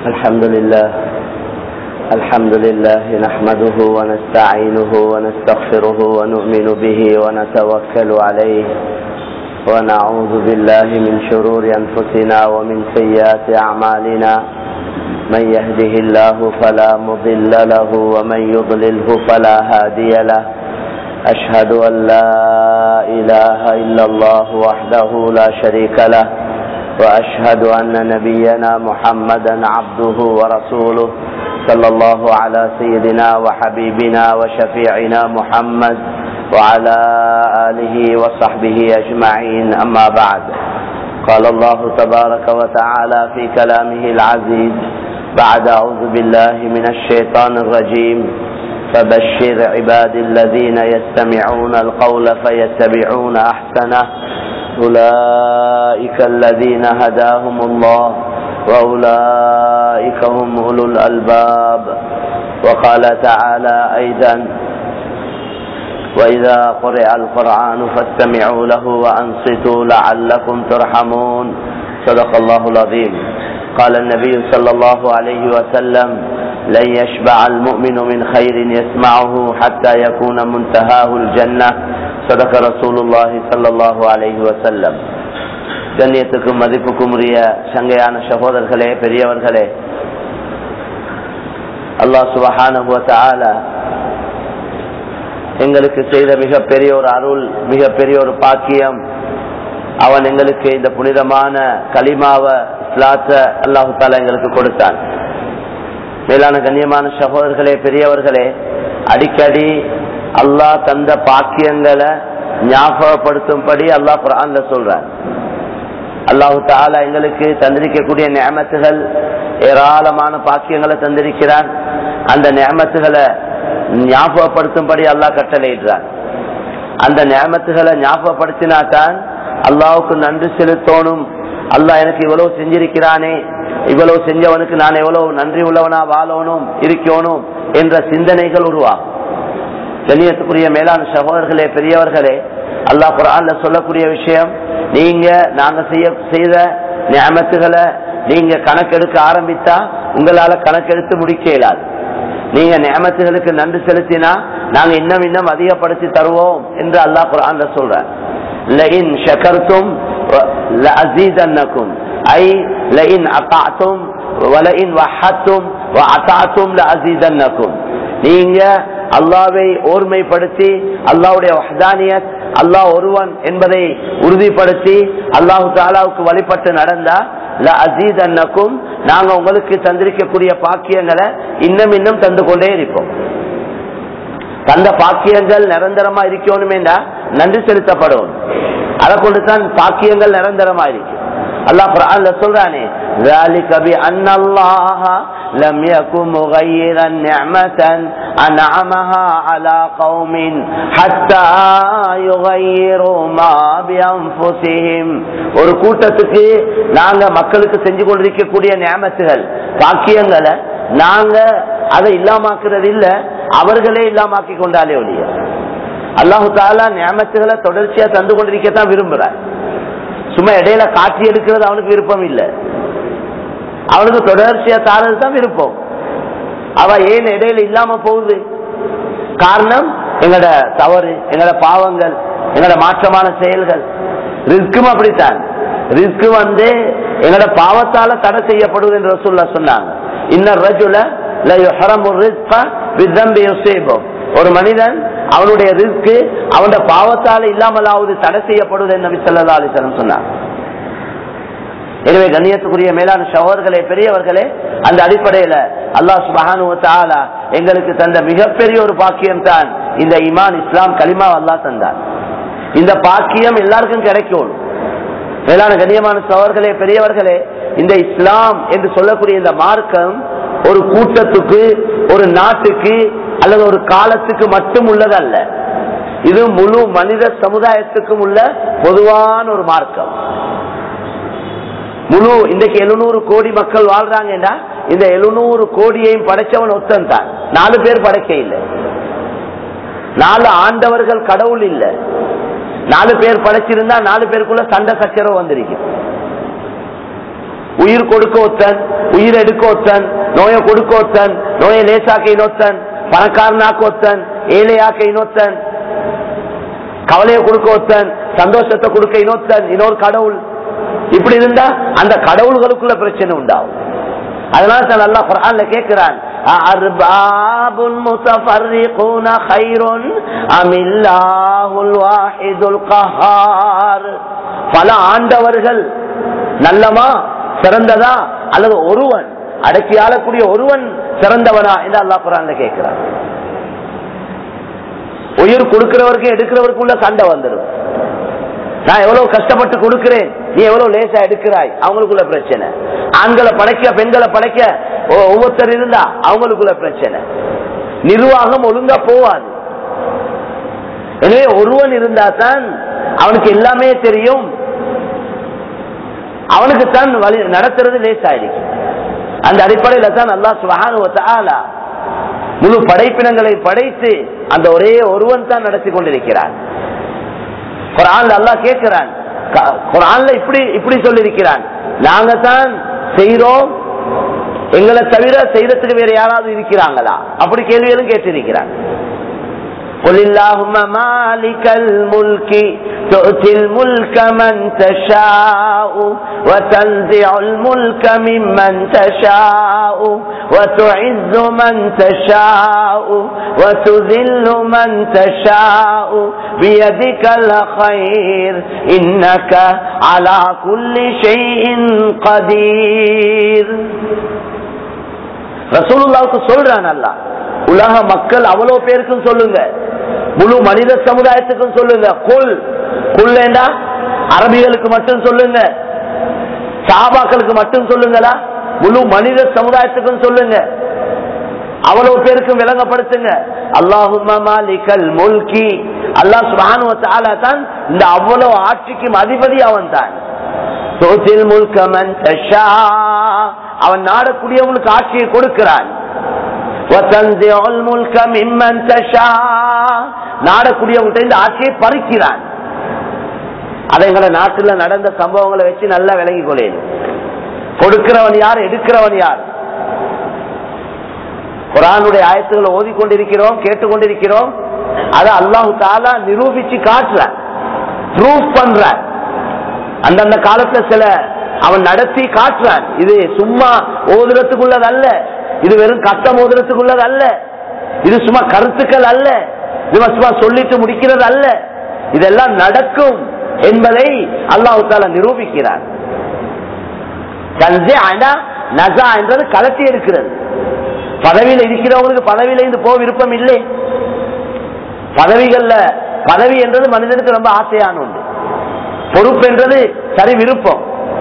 الحمد لله الحمد لله نحمده ونستعينه ونستغفره ونؤمن به ونتوكل عليه ونعوذ بالله من شرور أنفسنا ومن سيئات أعمالنا من يهده الله فلا مضل له ومن يضلله فلا هادي له أشهد أن لا إله إلا الله وحده لا شريك له وأشهد أن نبينا محمدا عبده ورسوله صلى الله على سيدنا وحبيبنا وشفيعنا محمد وعلى آله وصحبه أجمعين أما بعد قال الله تبارك وتعالى في كلامه العزيز بعد أعوذ بالله من الشيطان الرجيم فبشر عباد الذين يستمعون القول فيتبعون أحسنه أولئك الذين هداهم الله وأولئك هم أولو الألباب وقال تعالى أيضا وإذا قرئ القرآن فاستمعوا له وأنصتوا لعلكم ترحمون صدق الله العظيم قال النبي صلى الله عليه وسلم لن يشبع المؤمن من خير يسمعه حتى يكون منتهاه الجنة صدق رسول الله صلى الله عليه وسلم கண்ணியத்துக்கும் மதிப்புக்கும் உரிய சங்கையான சகோதரர்களே பெரியவர்களே அல்லாஹ் சுபஹான எங்களுக்கு செய்த மிகப்பெரிய ஒரு அருள் மிகப்பெரிய ஒரு பாக்கியம் அவன் எங்களுக்கு இந்த புனிதமான களிமாவ இஸ்லாத்த அல்லாஹு தாலா எங்களுக்கு கொடுத்தான் மேலான கண்ணியமான சகோதரர்களே பெரியவர்களே அடிக்கடி அல்லாஹ் தந்த பாக்கியங்களை ஞாபகப்படுத்தும்படி அல்லாஹ் குரான்ல சொல்றான் அல்லாஹு தாலா எங்களுக்கு தந்திருக்கக்கூடிய நியமத்துகள் ஏராளமான பாக்கியங்களை தந்திருக்கிறான் அந்த நியமத்துகளை ஞாபகப்படுத்தும்படி அல்லாஹ் கட்டளையிடுறான் அந்த நியமத்துகளை ஞாபகப்படுத்தினாதான் அல்லாவுக்கு நன்றி செலுத்தணும் அல்லாஹ் எனக்கு இவ்வளவு செஞ்சிருக்கிறானே இவ்வளவு செஞ்சவனுக்கு நான் எவ்வளவு நன்றி உள்ளவனா வாழணும் இருக்கணும் என்ற சிந்தனைகள் உருவாகும் கண்ணியத்துக்குரிய மேலான சகோதரர்களே பெரியவர்களே அல்லாஹ் குரான்ல சொல்லக்கூடிய விஷயம் நீங்க நாங்க செய்ய செய்த நியமத்துகளை நீங்க கணக்கெடுக்க ஆரம்பித்தா உங்களால கணக்கெடுத்து முடிக்க இயலாது நீங்க நியமத்துகளுக்கு நன்றி செலுத்தினா நாங்க இன்னும் இன்னும் அதிகப்படுத்தி தருவோம் என்று அல்லாஹ் குரான்ல சொல்ற لئن شكرتم لأزيدنكم أي لئن أطعتم ولئن وحدتم وأطعتم لأزيدنكم நீங்க அல்லாவை ஓர்மைப்படுத்தி அல்லாவுடைய வஹதானியத் அல்லாஹ் ஒருவன் என்பதை உறுதிப்படுத்தி அல்லாஹு தாலாவுக்கு வழிபட்டு நடந்தா அசீத் அன்னக்கும் நாங்க உங்களுக்கு தந்திருக்கக்கூடிய பாக்கியங்களை இன்னும் இன்னும் தந்து கொண்டே இருப்போம் தந்த பாக்கியங்கள் நிரந்தரமா இருக்கணுமேண்டா நன்றி செலுத்தப்படும் அதை கொண்டுதான் பாக்கியங்கள் நிரந்தரமா இருக்கு அல்லாஹ் குர்ஆன்ல சொல்றானே ذلك بأن الله لم يكن مغيرا نعمة أنعمها على قوم حتى يغيروا ما بأنفسهم ஒரு கூட்டத்துக்கு நாங்க மக்களுக்கு செஞ்சு கொண்டிருக்கக்கூடிய நியமத்துகள் பாக்கியங்களை நாங்க அதை இல்லாமாக்குறது இல்ல அவர்களே இல்லாமாக்கி கொண்டாலே ஒழிய அல்லாஹு தாலா நியமத்துகளை தொடர்ச்சியா தந்து கொண்டிருக்கத்தான் விரும்புறார் சும்மா இடையில காட்சி எடுக்கிறது அவனுக்கு விருப்பம் இல்லை அவனுக்கு தொடர்ச்சியா தாரது தான் விருப்பம் அவ ஏன் இடையில இல்லாம போகுது காரணம் எங்களோட தவறு எங்களோட பாவங்கள் எங்களோட மாற்றமான செயல்கள் ரிஸ்க்கும் அப்படித்தான் ரிஸ்க் வந்து எங்களோட பாவத்தால தடை செய்யப்படுவது என்று சொல்ல சொன்னாங்க இன்னும் ரஜுல ஒரு மனிதன் அவனுடைய ரிஸ்க் அவனுடைய பாவத்தால இல்லாமலாவது தடை செய்யப்படுவது நபி சொல்லா அலிசலம் சொன்னார் எனவே கண்ணியத்துக்குரிய மேலான சகோதர்களே பெரியவர்களே அந்த அடிப்படையில அல்லாஹ் சுபஹானு தாலா எங்களுக்கு தந்த மிகப்பெரிய ஒரு பாக்கியம் தான் இந்த இமான் இஸ்லாம் கலிமா அல்லா தந்தார் இந்த பாக்கியம் எல்லாருக்கும் கிடைக்கும் மேலான கண்ணியமான சகோதர்களே பெரியவர்களே இந்த இஸ்லாம் என்று சொல்லக்கூடிய இந்த மார்க்கம் ஒரு கூட்டத்துக்கு ஒரு நாட்டுக்கு அல்லது ஒரு காலத்துக்கு மட்டும் உள்ளதல்ல இது முழு மனித சமுதாயத்துக்கும் உள்ள பொதுவான ஒரு மார்க்கம் முழு இன்றைக்கு எழுநூறு கோடி மக்கள் வாழ்றாங்கன்னா இந்த எழுநூறு கோடியையும் படைச்சவன் ஒத்தன் தான் நாலு பேர் படைக்க இல்லை நாலு ஆண்டவர்கள் கடவுள் இல்லை நாலு பேர் படைச்சிருந்தா நாலு பேருக்குள்ள சண்டை சச்சரவு வந்திருக்கு உயிர் கொடுக்க ஒத்தன் உயிர் எடுக்க ஒத்தன் நோயை கொடுக்க ஒத்தன் நோயை லேசாக்க இன்னொத்தன் பணக்காரனாக்க ஒத்தன் ஏழையாக்க இன்னொத்தன் கவலையை கொடுக்க ஒருத்தன் சந்தோஷத்தை கொடுக்க இன்னொருத்தன் இன்னொரு கடவுள் இப்படி இருந்தா அந்த கடவுள்களுக்குள்ள பிரச்சனை உண்டாகும் அதனால தான் அல்லாஹ் குர்ஆன்ல கேட்கிறான் அர்பாபுல் முத்தஃபர்ரிகூன கைருன் அமில்லாஹுல் வாஹிதுல் கஹார் பல ஆண்டவர்கள் நல்லமா சிறந்ததா அல்லது ஒருவன் அடக்கி ஆளக்கூடிய ஒருவன் சிறந்தவனா என்று அல்லாஹ் குர்ஆன்ல கேட்கிறான் உயிர் கொடுக்கிறவருக்கு எடுக்கிறவருக்குள்ள சண்டை வந்துடும் நான் எவ்வளவு கஷ்டப்பட்டு கொடுக்கிறேன் நீ எவ்வளவு லேசா எடுக்கிறாய் அவங்களுக்குள்ள பிரச்சனை ஆண்களை படைக்க பெண்களை படைக்க ஒ- ஒவ்வொருத்தர் இருந்தா அவங்களுக்குள்ள பிரச்சனை நிர்வாகம் ஒழுங்கா போவாது எனவே ஒருவன் இருந்தா தான் அவனுக்கு எல்லாமே தெரியும் அவனுக்கு தான் வழி நடத்துறது லேசாயிருக்கு அந்த அடிப்படையில தான் அல்லாஹ் சுபஹானஹு வ தஆலா முழு படைப்பினங்களை படைத்து அந்த ஒரே ஒருவன் தான் நடத்தி கொண்டிருக்கிறான் குரான்ல அல்லாஹ் கேட்கிறான் க- குரான்ல இப்படி இப்படி சொல்லியிருக்கிறான் நாங்க தான் செய்யறோம் எங்களை தவிர செய்யறதுக்கு வேற யாராவது இருக்கிறாங்களா அப்படி கேள்விகளும் கேட்டிருக்கிறான் قل اللهم مالك الملك تؤتي الملك من تشاء وتنزع الملك ممن تشاء وتعز من تشاء وتذل من تشاء بيدك الخير إنك على كل شيء قدير ரசூலுல்லாவுக்கு சொல்றான் அல்ல உலக மக்கள் அவ்வளவு பேருக்கும் சொல்லுங்க முழு மனித சமுதாயத்துக்கும் சொல்லுங்க குல் குல்லேண்டா அரபிகளுக்கு மட்டும் சொல்லுங்க சாபாக்களுக்கு மட்டும் சொல்லுங்களா முழு மனித சமுதாயத்துக்கும் சொல்லுங்க அவ்வளவு பேருக்கும் விளங்கப்படுத்துங்க அல்லாஹும்ம மாலிகல் முல்கி அல்லாஹ் சுப்ஹானஹு வ தஆலா தான் இந்த அவ்வளவு ஆட்சிக்கும் அதிபதி அவன் தான் தோத்தில் முல்க மன் தஷா அவன் நாடக்கூடியவனுக்கு ஆட்சியை கொடுக்கிறான் وَتَنزِعُ الْمُلْكَ مِمَّنْ تَشَاءُ நாடக்கூடியவன்கிட்ட இந்த ஆட்சியை பறிக்கிறான் அதை எங்களை நாட்டுல நடந்த சம்பவங்களை வச்சு நல்லா விளங்கி கொள்ளேன் கொடுக்கிறவன் யார் எடுக்கிறவன் யார் குரானுடைய ஆயத்துக்களை ஓதிக்கொண்டிருக்கிறோம் கேட்டுக்கொண்டிருக்கிறோம் அதை அல்லாஹு தாலா நிரூபிச்சு காட்டுறான் ப்ரூஃப் பண்றான் அந்தந்த காலத்துல சில அவன் நடத்தி காட்டுறான் இது சும்மா ஓதுறதுக்குள்ளது அல்ல இது வெறும் கட்டம் ஓதுறதுக்குள்ளது அல்ல இது சும்மா கருத்துக்கள் அல்ல இது சும்மா சொல்லிட்டு முடிக்கிறது அல்ல இதெல்லாம் நடக்கும் என்பதை அல்லாஹு தாலா நிரூபிக்கிறான் கஞ்சே ஆண்டா நசா என்றது கலட்டி இருக்கிறது பதவியில் இருக்கிறவங்களுக்கு பதவியில இருந்து போக விருப்பம் இல்லை பதவிகள்ல பதவி என்றது மனிதனுக்கு ரொம்ப ஆசையான ஒன்று பொறுப்பு என்றது சரி விருப்பம்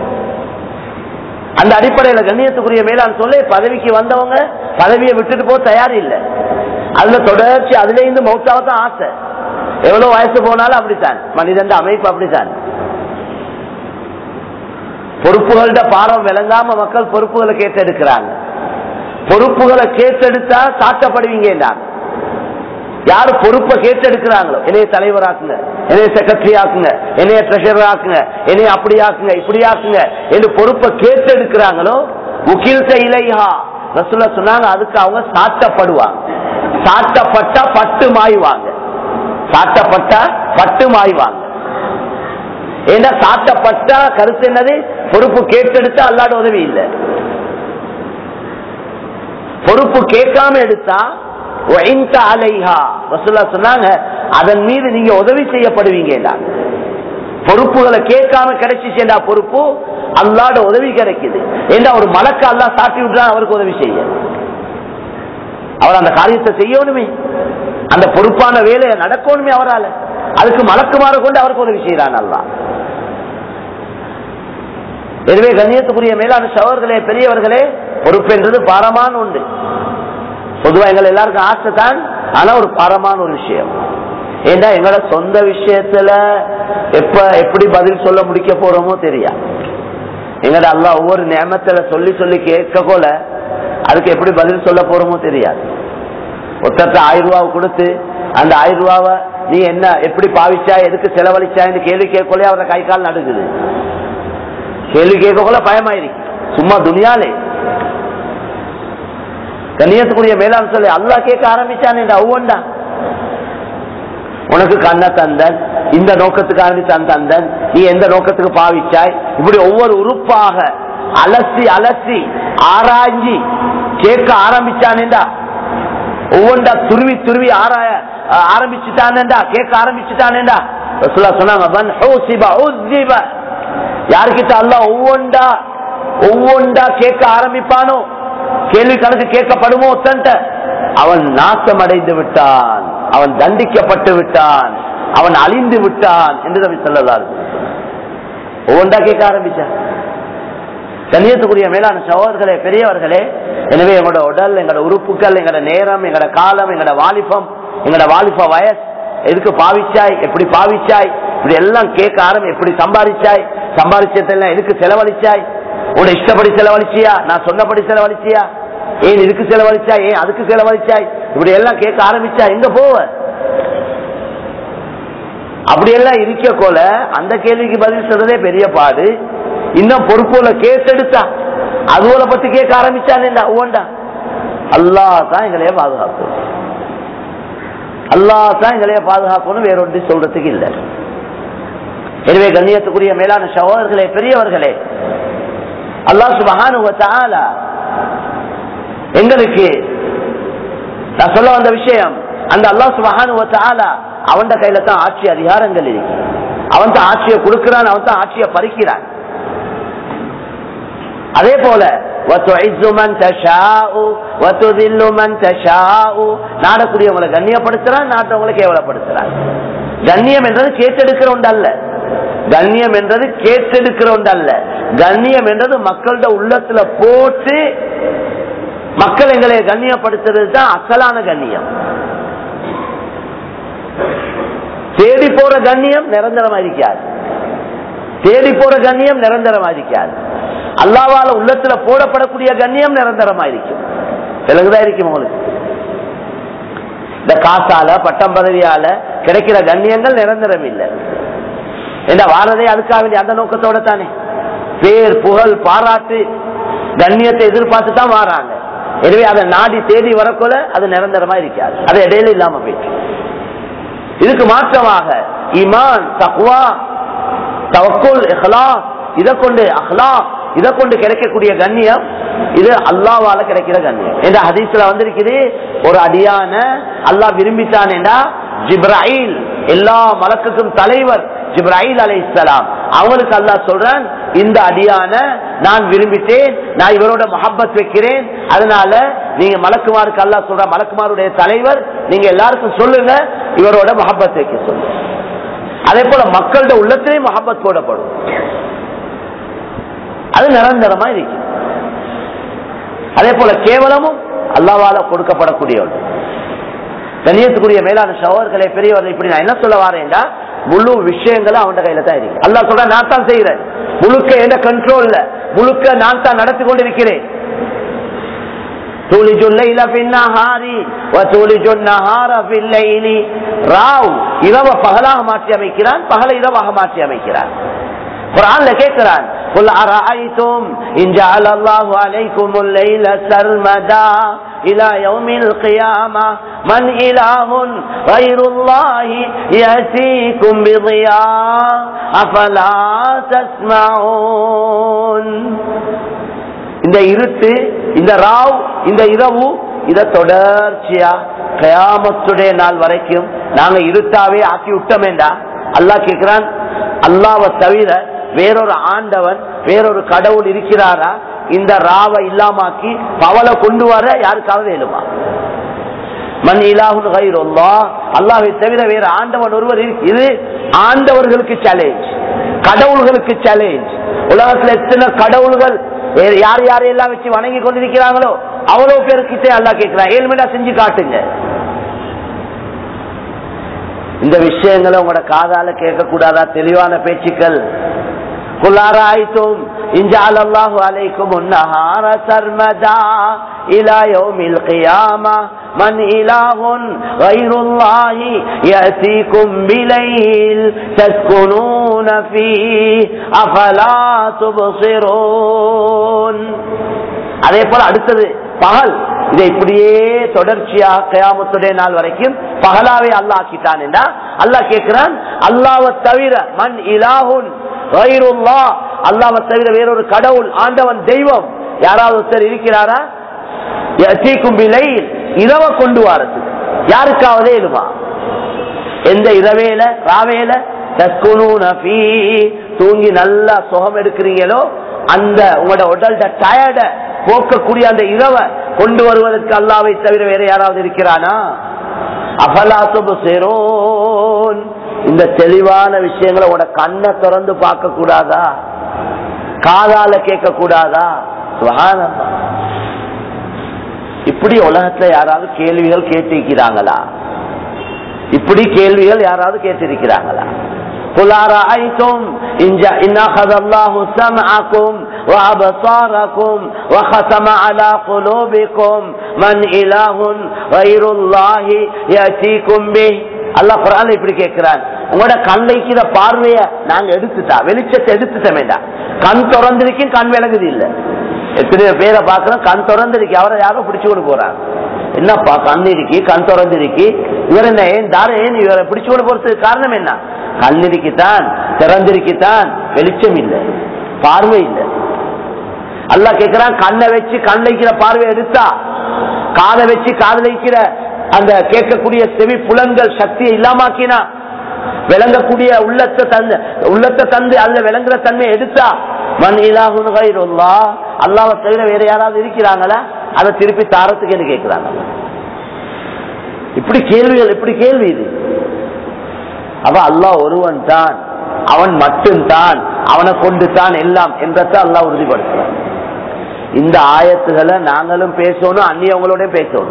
அந்த அடிப்படையில கண்ணியத்துக்குரிய மேலான் சொல்லி பதவிக்கு வந்தவங்க பதவியை விட்டுட்டு போக தயார் இல்லை அதுல தொடர்ச்சி அதுல இருந்து மௌத்தாவ தான் ஆசை எவ்வளவு வயசு போனாலும் அப்படித்தான் மனிதன் அமைப்பு அப்படித்தான் பொறுப்புகள்ட பாரம் விளங்காம மக்கள் பொறுப்புகளை கேட்டெடுக்கிறாங்க பொறுப்புகளை கேட்டெடுத்தா சாட்டப்படுவீங்க யாரு பொறுப்பை கேட்டெடுக்கிறாங்களோ என்னைய தலைவராக்குங்க என்னைய செக்ரட்டரி ஆக்குங்க என்னைய ட்ரெஷரர் ஆக்குங்க என்னைய அப்படி ஆக்குங்க இப்படி ஆக்குங்க என்று பொறுப்பை கேட்டெடுக்கிறாங்களோ உகில்த இலைஹா ரசுல்லா சொன்னாங்க அதுக்கு அவங்க சாட்டப்படுவாங்க சாட்டப்பட்டா பட்டு மாய்வாங்க சாட்டப்பட்டா பட்டு மாய்வாங்க ஏன்னா சாட்டப்பட்டா கருத்து என்னது பொறுப்பு கேட்டெடுத்தா அல்லாட உதவி இல்லை பொறுப்பு கேட்காம எடுத்தா ஒயின்த அலைஹா ரசூல்லா சொன்னாங்க அதன் மீது நீங்க உதவி செய்யப்படுவீங்க பொறுப்புகளை கேட்காம கிடைச்சிச்சேண்டா பொறுப்பு அல்லாட உதவி கிடைக்குது ஏண்டா ஒரு மலக்க அல்லா சாட்டி விட்டுறான் அவருக்கு உதவி செய்ய அவர் அந்த காரியத்தை செய்யணுமே அந்த பொறுப்பான வேலையை நடக்கணுமே அவரால் அதுக்கு மலக்குமாற கொண்டு அவருக்கு உதவி செய்யறான் அல்லா எனவே கண்ணியத்துக்குரிய மேலான சவர்களே பெரியவர்களே பொறுப்பு என்றது பாரமான உண்டு பொதுவா எங்கள் எல்லாருக்கும் ஆசை தான் ஆனா ஒரு பாரமான ஒரு விஷயம் ஏன்னா எங்களோட சொந்த விஷயத்துல எப்ப எப்படி பதில் சொல்ல முடிக்க போறோமோ தெரியா எங்கட அல்லா ஒவ்வொரு நியமத்துல சொல்லி சொல்லி கேட்க போல அதுக்கு எப்படி பதில் சொல்ல போறோமோ தெரியாது ஒருத்தட்ட ஆயிரம் ரூபாவை கொடுத்து அந்த ஆயிரம் ரூபாவை நீ என்ன எப்படி பாவிச்சா எதுக்கு செலவழிச்சா கேள்வி கேட்கல அவரை கை கால் நடுக்குது கேள்வி கேட்கக்குள்ள பயமாயிருக்கு சும்மா துனியாலே கண்ணியத்துக்குரிய மேலாண் சொல்லி அல்லா கேட்க ஆரம்பிச்சான் இந்த ஒவ்வொண்டா உனக்கு கண்ண தந்தன் இந்த நோக்கத்துக்காக தன் தந்தன் நீ எந்த நோக்கத்துக்கு பாவிச்சாய் இப்படி ஒவ்வொரு உறுப்பாக அலசி அலசி ஆராய்ஞ்சி கேட்க ஆரம்பிச்சானேண்டா ஒவ்வொன்றா துருவி துருவி ஆராய ஆரம்பிச்சுட்டானேண்டா கேட்க ஆரம்பிச்சுட்டானேண்டா ரசூலா சொன்னாங்க "மன் ஹூசிப உஸ்ஸிப." யாருக்கிட்ட அல்லாஹ் ஒவ்வொன்றா ஒவ்வொன்றா கேட்க ஆரம்பிப்பானோ கேள்வி கணக்கு கேட்கப்படுமோ ஒத்தன்ட்ட அவன் நாசம் அடைந்து விட்டான் அவன் தண்டிக்கப்பட்டு விட்டான் அவன் அழிந்து விட்டான் என்று நபி சொல்லலாம் ஒவ்வொன்றா கேட்க ஆரம்பிச்சான் கண்ணியத்துக்குரிய மேலான சகோதரர்களே பெரியவர்களே எனவே எங்களோட உடல் எங்களோட உறுப்புகள் எங்களோட நேரம் எங்களோட காலம் எங்களோட வாலிபம் எங்களோட வாலிப வயசு எதுக்கு பாவிச்சாய் எப்படி பாவிச்சாய் இப்படி எல்லாம் கேட்க ஆரம்பி எப்படி சம்பாதிச்சாய் சம்பாதிச்சதெல்லாம் எதுக்கு செலவழிச்சாய் உன்னோட இஷ்டப்படி செலவழிச்சியா நான் சொன்னபடி செலவழிச்சியா ஏன் இதுக்கு செலவழிச்சா ஏன் அதுக்கு செலவழிச்சாய் இப்படி எல்லாம் கேட்க ஆரம்பிச்சா எங்க போவ அப்படியெல்லாம் இருக்க போல அந்த கேள்விக்கு பதில் சொல்றதே பெரிய பாடு இன்னும் பொறுப்புல கேஸ் எடுத்தா அதுவோல பத்தி கேட்க ஆரம்பிச்சானேண்டா ஓண்டா அல்லா தான் எங்களைய பாதுகாக்கும் அல்லா தான் எங்களைய பாதுகாக்கணும் வேறொன்று சொல்றதுக்கு இல்லை எனவே கண்ணியத்துக்குரிய மேலான சகோதரர்களே பெரியவர்களே அல்லாஹ் சுபஹானுவ தஆலா எங்களுக்கு நான் சொல்ல வந்த விஷயம் அந்த அல்லாஹ் சுபஹானுவ தஆலா அவன் கையில தான் ஆட்சி அதிகாரங்கள் இருக்கு அவன் தான் ஆட்சியை கொடுக்கிறான் அவன் தான் ஆட்சியை பறிக்கிறான் அதே போல وَتُعِزُّ مَن تَشَاءُ وَتُذِلُّ مَن تَشَاءُ நாடக்கூடியவங்களை கண்ணியப்படுத்துறான் நாட்டவங்களை கேவலப்படுத்துறான் கண்ணியம் என்றது கேட்டெடுக்கிற ஒன்று அல்ல கண்ணியம் என்றது கேட்டெடுக்கிற ஒன்று அல்ல கண்ணியம் என்றது மக்களோட உள்ளத்துல போட்டு மக்கள் எங்களை கண்ணியப்படுத்துறது தான் அசலான கண்ணியம் தேடி போற கண்ணியம் நிரந்தரமா இருக்காது தேடி போற கண்ணியம் நிரந்தரமா இருக்காது அல்லாவால உள்ளத்துல போடப்படக்கூடிய கண்ணியம் நிரந்தரமா இருக்கும் விலங்குதான் இருக்கும் உங்களுக்கு இந்த காசால பட்டம் பதவியால கிடைக்கிற கண்ணியங்கள் நிரந்தரம் இல்லை என்ன வாரதே அதுக்காக வேண்டிய அந்த நோக்கத்தோட தானே பேர் புகழ் பாராட்டு கண்ணியத்தை எதிர்பார்த்து தான் வாராங்க எனவே அதை நாடி தேடி வரக்குள்ள அது நிரந்தரமா இருக்காது அது இடையில இல்லாம போயிட்டு இதுக்கு மாற்றமாக ஈமான் தக்வா தவக்குல் இஹ்லாஸ் இதை கொண்டு அஹ்லா இதை கொண்டு கிடைக்கக்கூடிய கண்ணியம் இது அல்லாவால கிடைக்கிற கண்ணியம் என்ற ஹதீஸ்ல வந்திருக்குது ஒரு அடியான அல்லாஹ் விரும்பிட்டானேண்டா ஜிப்ராயில் எல்லா மலக்குக்கும் தலைவர் ஜிப்ராயில் அலை இஸ்லாம் அவங்களுக்கு அல்லாஹ் சொல்றான் இந்த அடியான நான் விரும்பிட்டேன் நான் இவரோட மஹப்பத் வைக்கிறேன் அதனால நீங்க மலக்குமாருக்கு அல்லாஹ் சொல்ற மலக்குமாருடைய தலைவர் நீங்க எல்லாருக்கும் சொல்லுங்க இவரோட மஹப்பத் வைக்க சொல்லுங்க அதே போல மக்களோட உள்ளத்திலே மஹப்பத் போடப்படும் அது நிரந்தரமா இருக்கு அதே போல கேவலமும் அல்லாவால கொடுக்கப்படக்கூடிய ஒன்று கண்ணியத்துக்குரிய மேலான சகோதரர்களே பெரியவர்கள் இப்படி நான் என்ன சொல்ல வரேன்டா முழு விஷயங்களும் அவன் கையில தான் இருக்கு அல்லாஹ் சொல்ற நான் தான் செய்யறேன் முழுக்க என்ன கண்ட்ரோல்ல முழுக்க நான் தான் நடத்தி கொண்டிருக்கிறேன் تولج الليل في النهار وتولج النهار في الليل ராவ் இரவ பகலாக மாற்றி அமைக்கிறான் பகல இரவாக மாற்றி அமைக்கிறான் குரான்ல கேட்கிறான் قل أرأيتم إن جعل الله عليكم الليل سرمدا إلى يوم القيامة من إله غير الله يأتيكم بضياء أفلا تسمعون இந்த இருட்டு இந்த ராவ் இந்த இரவு இத தொடர்ச்சியா கயாமத்துடைய நாள் வரைக்கும் நாங்க இருட்டாவே ஆக்கி விட்டோமேண்டா அல்லாஹ் கேட்கிறான் அல்லாவை தவிர வேறொரு ஆண்டவன் வேறொரு கடவுள் இருக்கிறாரா இந்த ராவை இல்லாமாக்கி பவலை கொண்டு வர யாருக்காவது வேணுமா மண் இலாஹுன் கைரோல்லா அல்லாவை தவிர வேற ஆண்டவன் ஒருவர் இருக்கு இது ஆண்டவர்களுக்கு சேலஞ்ச் கடவுள்களுக்கு சேலஞ்ச் உலகத்துல எத்தனை கடவுள்கள் வேற யார் யாரையெல்லாம் வச்சு வணங்கி கொண்டிருக்கிறாங்களோ அவ்வளவு பேருக்கிட்டே அல்லா கேட்கிறான் ஏழ்மையா செஞ்சு காட்டுங்க இந்த விஷயங்களை உங்களோட காதால கேட்க கூடாதா தெளிவான பேச்சுக்கள் قل أرأيتم إن جعل الله عليكم النهار سرمدا إلى يوم القيامة من إله غير الله يأتيكم بليل تسكنون فيه أفلا تبصرون அதே போல அடுத்தது பகல் இதை இப்படியே தொடர்ச்சியாக கயாமத்துடைய நாள் வரைக்கும் பகலாவே அல்லாஹ் ஆக்கிட்டான் என்றா அல்லாஹ் கேட்கிறான் அல்லாவை தவிர மண் இலாகுன் அல்லாவை தவிர வேறொரு கடவுள் ஆண்டவன் தெய்வம் யாராவது ஒருத்தர் இருக்கிறாரா கும்பிலை இரவ கொண்டு வாரது யாருக்காவது எழுமா எந்த இரவேல ராவேல தூங்கி நல்லா சுகம் எடுக்கிறீங்களோ அந்த உங்களோட உடல்ட டயர்ட போக்கக்கூடிய அந்த இரவ கொண்டு வருவதற்கு அல்லாவை தவிர வேற யாராவது இருக்கிறானா அபலாசுபு சேரோன் இந்த தெளிவான விஷயங்களை உட கண்ணை திறந்து பார்க்க கூடாதா காதால கேட்க கூடாதா இப்படி உலகத்துல யாராவது கேள்விகள் கேட்டிருக்கிறாங்களா இப்படி கேள்விகள் யாராவது கேட்டிருக்கிறாங்களா قل أرأيتم إن, إن أخذ الله سمعكم وأبصاركم وختم على قلوبكم من إله غير الله يأتيكم به அல்லாஹ் குரான் இப்படி கேட்கிறான் உங்களோட கண் வைக்கிற பார்வைய நாங்க எடுத்துட்டா வெளிச்சத்தை எடுத்துட்டோமேடா கண் திறந்திருக்கும் கண் விளங்குது இல்ல எத்தனையோ பேரை பாக்குறோம் கண் திறந்திருக்கு அவரை யாரும் பிடிச்சு கொண்டு போறாங்க என்னப்பா கண் இருக்கி கண் திறந்திருக்கு இவர் என்ன ஏன் தார ஏன் இவரை பிடிச்சு கொண்டு போறதுக்கு காரணம் என்ன கண் இருக்கித்தான் திறந்திருக்கித்தான் வெளிச்சம் இல்லை பார்வை இல்லை அல்லா கேட்கிறான் கண்ணை வச்சு கண் வைக்கிற பார்வை எடுத்தா காதை வச்சு காதல் வைக்கிற அந்த கேட்கக்கூடிய செவி புலன்கள் சக்தியை இல்லாமாக்கினா விளங்கக்கூடிய உள்ளத்தை தந்து உள்ளத்தை தந்து அல்ல விளங்குற தன்மை எடுத்தா மண் இலாகுல்லா அல்லாவை தவிர வேற யாராவது இருக்கிறாங்களா அதை திருப்பி தாரத்துக்கு என்று கேட்கிறாங்க இப்படி கேள்விகள் இப்படி கேள்வி இது அவ அல்லாஹ் ஒருவன் தான் அவன் மட்டும்தான் அவனை கொண்டு தான் எல்லாம் என்றதை அல்லாஹ் உறுதிப்படுத்துறான் இந்த ஆயத்துகளை நாங்களும் பேசணும் அந்நியவங்களோட பேசணும்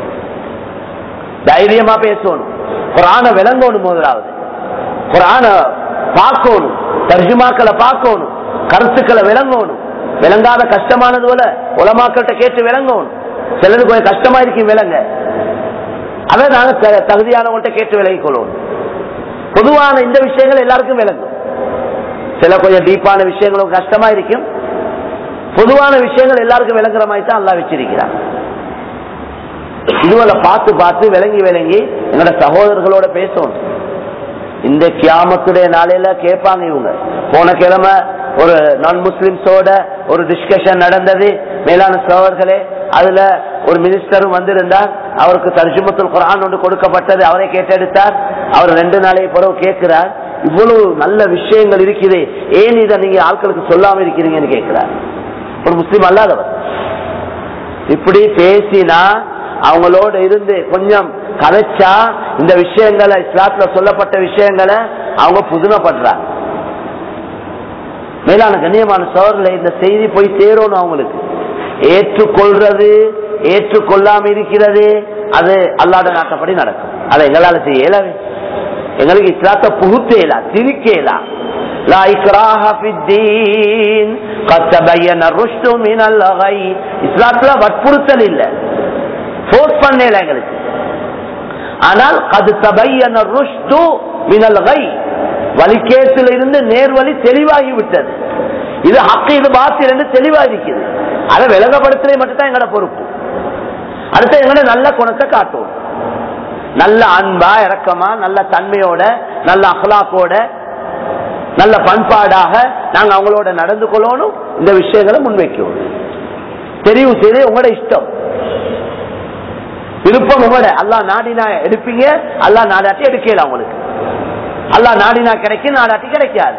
தைரியமா பேசணும் குரான விளங்கணும் முதலாவது குரான பார்க்கணும் தர்ஜுமாக்களை பார்க்கணும் கருத்துக்களை விளங்கணும் விளங்காத கஷ்டமானது போல உலமாக்கள்கிட்ட கேட்டு விளங்கணும் சிலருக்கு கொஞ்சம் கஷ்டமா இருக்கும் விளங்க அதை நாங்க தகுதியானவங்கள்ட்ட கேட்டு விலகிக் கொள்ளணும் பொதுவான இந்த விஷயங்கள் எல்லாருக்கும் விளங்கும் சில கொஞ்சம் டீப்பான விஷயங்களும் கஷ்டமா இருக்கும் பொதுவான விஷயங்கள் எல்லாருக்கும் விளங்குற மாதிரி தான் எல்லாம் வச்சிருக்கிறார் இதுவரை பார்த்து பார்த்து விளங்கி விளங்கி எங்களோட சகோதரர்களோட பேசணும் இந்த கியாமத்துடைய நாளையில கேட்பாங்க இவங்க போன கிழமை ஒரு நான் முஸ்லிம்ஸோட ஒரு டிஸ்கஷன் நடந்தது மேலான சகோதரர்களே அதுல ஒரு மினிஸ்டரும் வந்திருந்தார் அவருக்கு தர்ஜுமத்துல் குரான் ஒன்று கொடுக்கப்பட்டது அவரை கேட்டெடுத்தார் அவர் ரெண்டு நாளைக்கு பிறகு கேட்கிறார் இவ்வளவு நல்ல விஷயங்கள் இருக்குது ஏன் இதை நீங்க ஆட்களுக்கு சொல்லாம இருக்கிறீங்கன்னு கேட்கிறார் ஒரு முஸ்லீம் அல்லாதவர் இப்படி பேசினா அவங்களோட இருந்து கொஞ்சம் கதைச்சா இந்த விஷயங்களை இஸ்லாத்துல சொல்லப்பட்ட விஷயங்களை அவங்க புதுமைப்படுறாங்க மேலான கண்ணியமான சோழர்ல இந்த செய்தி போய் சேரணும் அவங்களுக்கு ஏற்றுக்கொள்றது ஏற்றுக்கொள்ளாம இருக்கிறது அது அல்லாத நாட்டப்படி நடக்கும் அதை எங்களால செய்ய இயலாது எங்களுக்கு இஸ்லாத்தை புகுத்தேலா திரிக்கேலா لا إكراه في الدين قد تبين الرشد من الغي இஸ்லாத்துல வற்புறுத்தல் இல்ல ஃபோர்ஸ் பண்ணல எங்களுக்கு ஆனால் அது தபையன ருஷ்டு மினல் கை வலிக்கேட்டில் இருந்து நேர்வழி தெளிவாகி விட்டது இது ஹக்கு இது பாத்தில் என்று தெளிவா இருக்குது அதை விளங்கப்படுத்துறது மட்டும்தான் எங்களோட பொறுப்பு அடுத்து எங்களோட நல்ல குணத்தை காட்டும் நல்ல அன்பா இறக்கமா நல்ல தன்மையோட நல்ல அகலாக்கோட நல்ல பண்பாடாக நாங்க அவங்களோட நடந்து கொள்ளணும் இந்த விஷயங்களை முன்வைக்கணும் தெரிவு செய்து உங்களோட இஷ்டம் விருப்பம் உங்களோட அல்லா நாடினா எடுப்பீங்க அல்லா நாடாட்டி எடுக்கல உங்களுக்கு அல்லா நாடினா கிடைக்கும் நாடாட்டி கிடைக்காது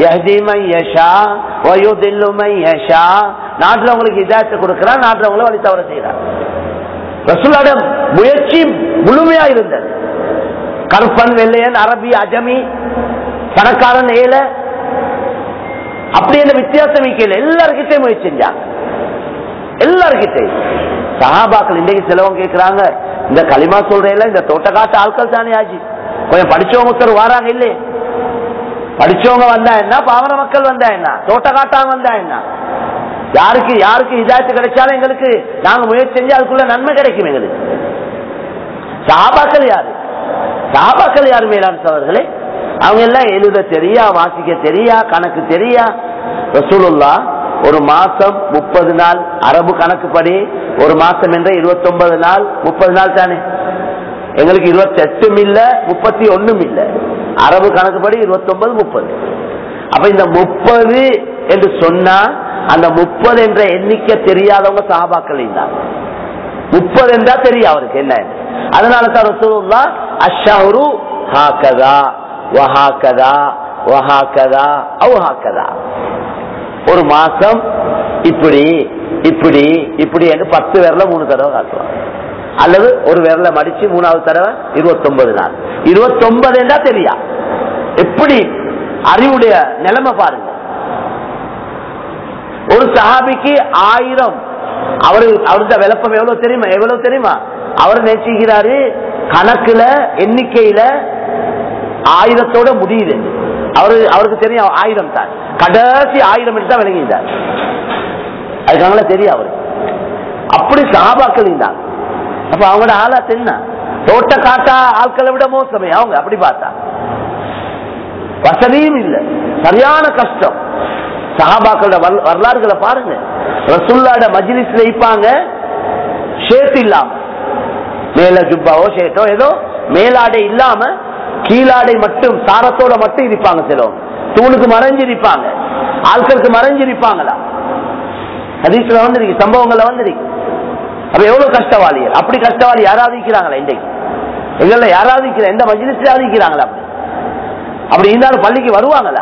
நாட்டுல உங்களுக்கு இதாயத்தை கொடுக்கிறான் நாட்டுல உங்களை வழி தவற செய்யறான் ரசூலாடம் முயற்சி முழுமையா இருந்தது கருப்பன் வெள்ளையன் அரபி அஜமி பணக்காரன் ஏல அப்படி என்ன வித்தியாசம் வைக்கல எல்லாருக்கிட்டையும் முயற்சி செஞ்சாங்க எல்லாருக்கிட்டையும் சஹாபாக்கள் இன்றைக்கு சிலவங்க கேட்கிறாங்க இந்த களிமா சொல்றேன் இந்த தோட்டக்காட்டு ஆட்கள் தானே ஆச்சு கொஞ்சம் படிச்சவங்க ஒருத்தர் வராங்க இல்லையே படிச்சவங்க வந்தா என்ன பாவன மக்கள் வந்தா என்ன தோட்டக்காட்டாங்க வந்தா என்ன யாருக்கு யாருக்கு இதாயத்து கிடைச்சாலும் எங்களுக்கு நாங்க முயற்சி செஞ்சு அதுக்குள்ள நன்மை கிடைக்கும் எங்களுக்கு சாபாக்கள் யாரு சாபாக்கள் யாரு மேலான சவர்களே அவங்க எல்லாம் எழுத தெரியா வாசிக்க தெரியா கணக்கு தெரியா ரசூலுல்லா ஒரு மாசம் முப்பது நாள் அரபு கணக்குப்படி ஒரு மாசம் என்ற இருபத்தி ஒன்பது நாள் முப்பது நாள் தானே எங்களுக்கு இருபத்தி எட்டும் இல்ல முப்பத்தி ஒண்ணும் இல்ல அரபு கணக்குப்படி இருபத்தி ஒன்பது முப்பது அப்ப இந்த முப்பது என்று சொன்னா அந்த முப்பது என்ற எண்ணிக்கை தெரியாதவங்க சாபாக்கள் தான் முப்பது என்றா தெரியும் அவருக்கு என்ன அதனால தான் ரசூலுல்லா அஷ்ஷஹரு ஹாக்கதா வஹாக்கதா வஹாக்கதா அவு ஹாக்கதா ஒரு மாசம் இப்படி இப்படி இப்படி என்று பத்து விரல மூணு தடவை காட்டுவாங்க அல்லது ஒரு விரல மடிச்சு மூணாவது தடவை இருபத்தி ஒன்பது நாள் இருபத்தி ஒன்பது என்றா தெரியா எப்படி அறிவுடைய நிலைமை பாருங்க ஒரு சஹாபிக்கு ஆயிரம் அவரு அவருடைய விளப்பம் எவ்வளவு தெரியுமா எவ்வளவு தெரியுமா அவர் நினைச்சுக்கிறாரு கணக்குல எண்ணிக்கையில ஆயிரத்தோட முடியுது அவரு அவருக்கு தெரியும் ஆயிரம் தான் கடைசி ஆயிரம் எடுத்தா விளங்கிட்டார் அதுக்காக தெரியும் அவருக்கு அப்படி சாபாக்கள் இருந்தாங்க அப்ப அவங்களோட ஆளாத்து என்ன தோட்ட காட்டா ஆட்களை விட மோசமே அவங்க அப்படி பார்த்தா வசதியும் இல்லை சரியான கஷ்டம் சஹாபாக்களோட வரல- வரலாறுகளை பாருங்க ரசுல்லாட மஜ்லிஸ்ல வைப்பாங்க ஷேட் இல்லாம மேல ஜுப்பாவோ ஷேட்டோ ஏதோ மேலாடை இல்லாம கீழாடை மட்டும் சாரத்தோட மட்டும் இருப்பாங்க சிலவங்க தூணுக்கு மறைஞ்சு இருப்பாங்க ஆட்களுக்கு மறைஞ்சு இருப்பாங்களா ஹதீஸ்ல வந்திருக்கு சம்பவங்கள்ல வந்திருக்கு அப்ப எவ்வளவு கஷ்டவாளிகள் அப்படி கஷ்டவாளி யாராவது இருக்கிறாங்களா இன்றைக்கு எங்கள்ல யாராவது இருக்கிற எந்த மஜ்லிஸ்ல இருக்கிறாங்களா அப்படி அப்படி இருந்தாலும் பள்ளிக்கு வருவாங்களா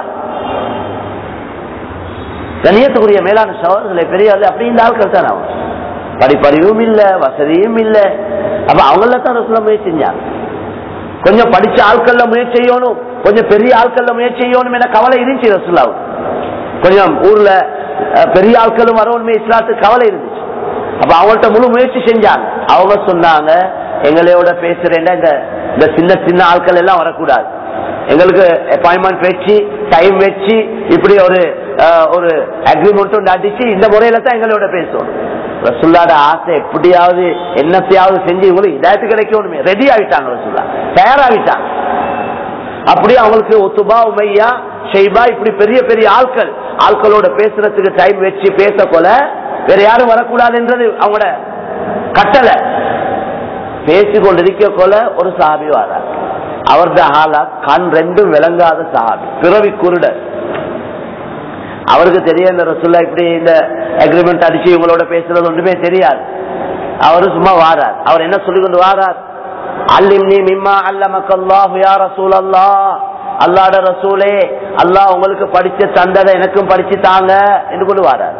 கணியத்துக்குரிய மேலான சோதர்களை பெரியவர்கள் அப்படி இந்த ஆட்கள் தான் அவங்க படிப்பறிவும் இல்ல வசதியும் இல்ல அப்ப அவங்கள தான் ரசூல முயற்சி செஞ்சாங்க கொஞ்சம் படிச்ச ஆட்கள்ல முயற்சி செய்யணும் கொஞ்சம் பெரிய ஆட்கள்ல முயற்சி செய்யணும் என கவலை இருந்துச்சு ரசூலாவுக்கு கொஞ்சம் ஊர்ல அஹ், பெரிய ஆட்களும் வரணுமே இஸ்லாத்துக்கு கவலை இருந்துச்சு அப்ப அவங்கள்ட்ட முழு முயற்சி செஞ்சாங்க அவங்க சொன்னாங்க எங்களோட பேசுறேன்னா இந்த இந்த சின்ன சின்ன ஆட்கள் எல்லாம் வரக்கூடாது எங்களுக்கு அப்பாயின்மெண்ட் வச்சு டைம் வச்சு இப்படி ஒரு அஹ், ஒரு அக்ரிமெண்ட் ஒன்று அடிச்சு இந்த முறையில தான் எங்களோட பேசுவோம் ரசுல்லாட ஆசை எப்படியாவது என்னத்தையாவது செஞ்சு இவங்களுக்கு இதாயத்து கிடைக்கணுமே ரெடி ஆகிட்டாங்க ரசுல்லா தயாராகிட்டாங்க அப்படியே அவங்களுக்கு ஒத்துபா உமையா ஷெய்பா இப்படி பெரிய பெரிய ஆட்கள் ஆட்களோட பேசுறதுக்கு டைம் வச்சு பேச போல வேற யாரும் வரக்கூடாதுன்றது அவங்களோட கட்டளை பேசி கொண்டிருக்க போல ஒரு சாபி வரார் அவரது ஆளா கண் ரெண்டும் விளங்காத சாபி பிறவி குருடர் அவருக்கு தெரிய இந்த ரசுல்லா இப்படி இந்த அக்ரிமெண்ட் அடிச்சு இவங்களோட பேசுறது ஒன்றுமே தெரியாது அவரு சும்மா வாரார் அவர் என்ன சொல்லி கொண்டு வாரார் அல்லிம்னி மிம்மா அல்லமக்கல்லாஹு யா ரசூல் அல்லாஹ் அல்லாட ரசூலே அல்லாஹ் உங்களுக்கு படிச்ச தந்ததை எனக்கும் படிச்சு தாங்க என்று கொண்டு வாரார்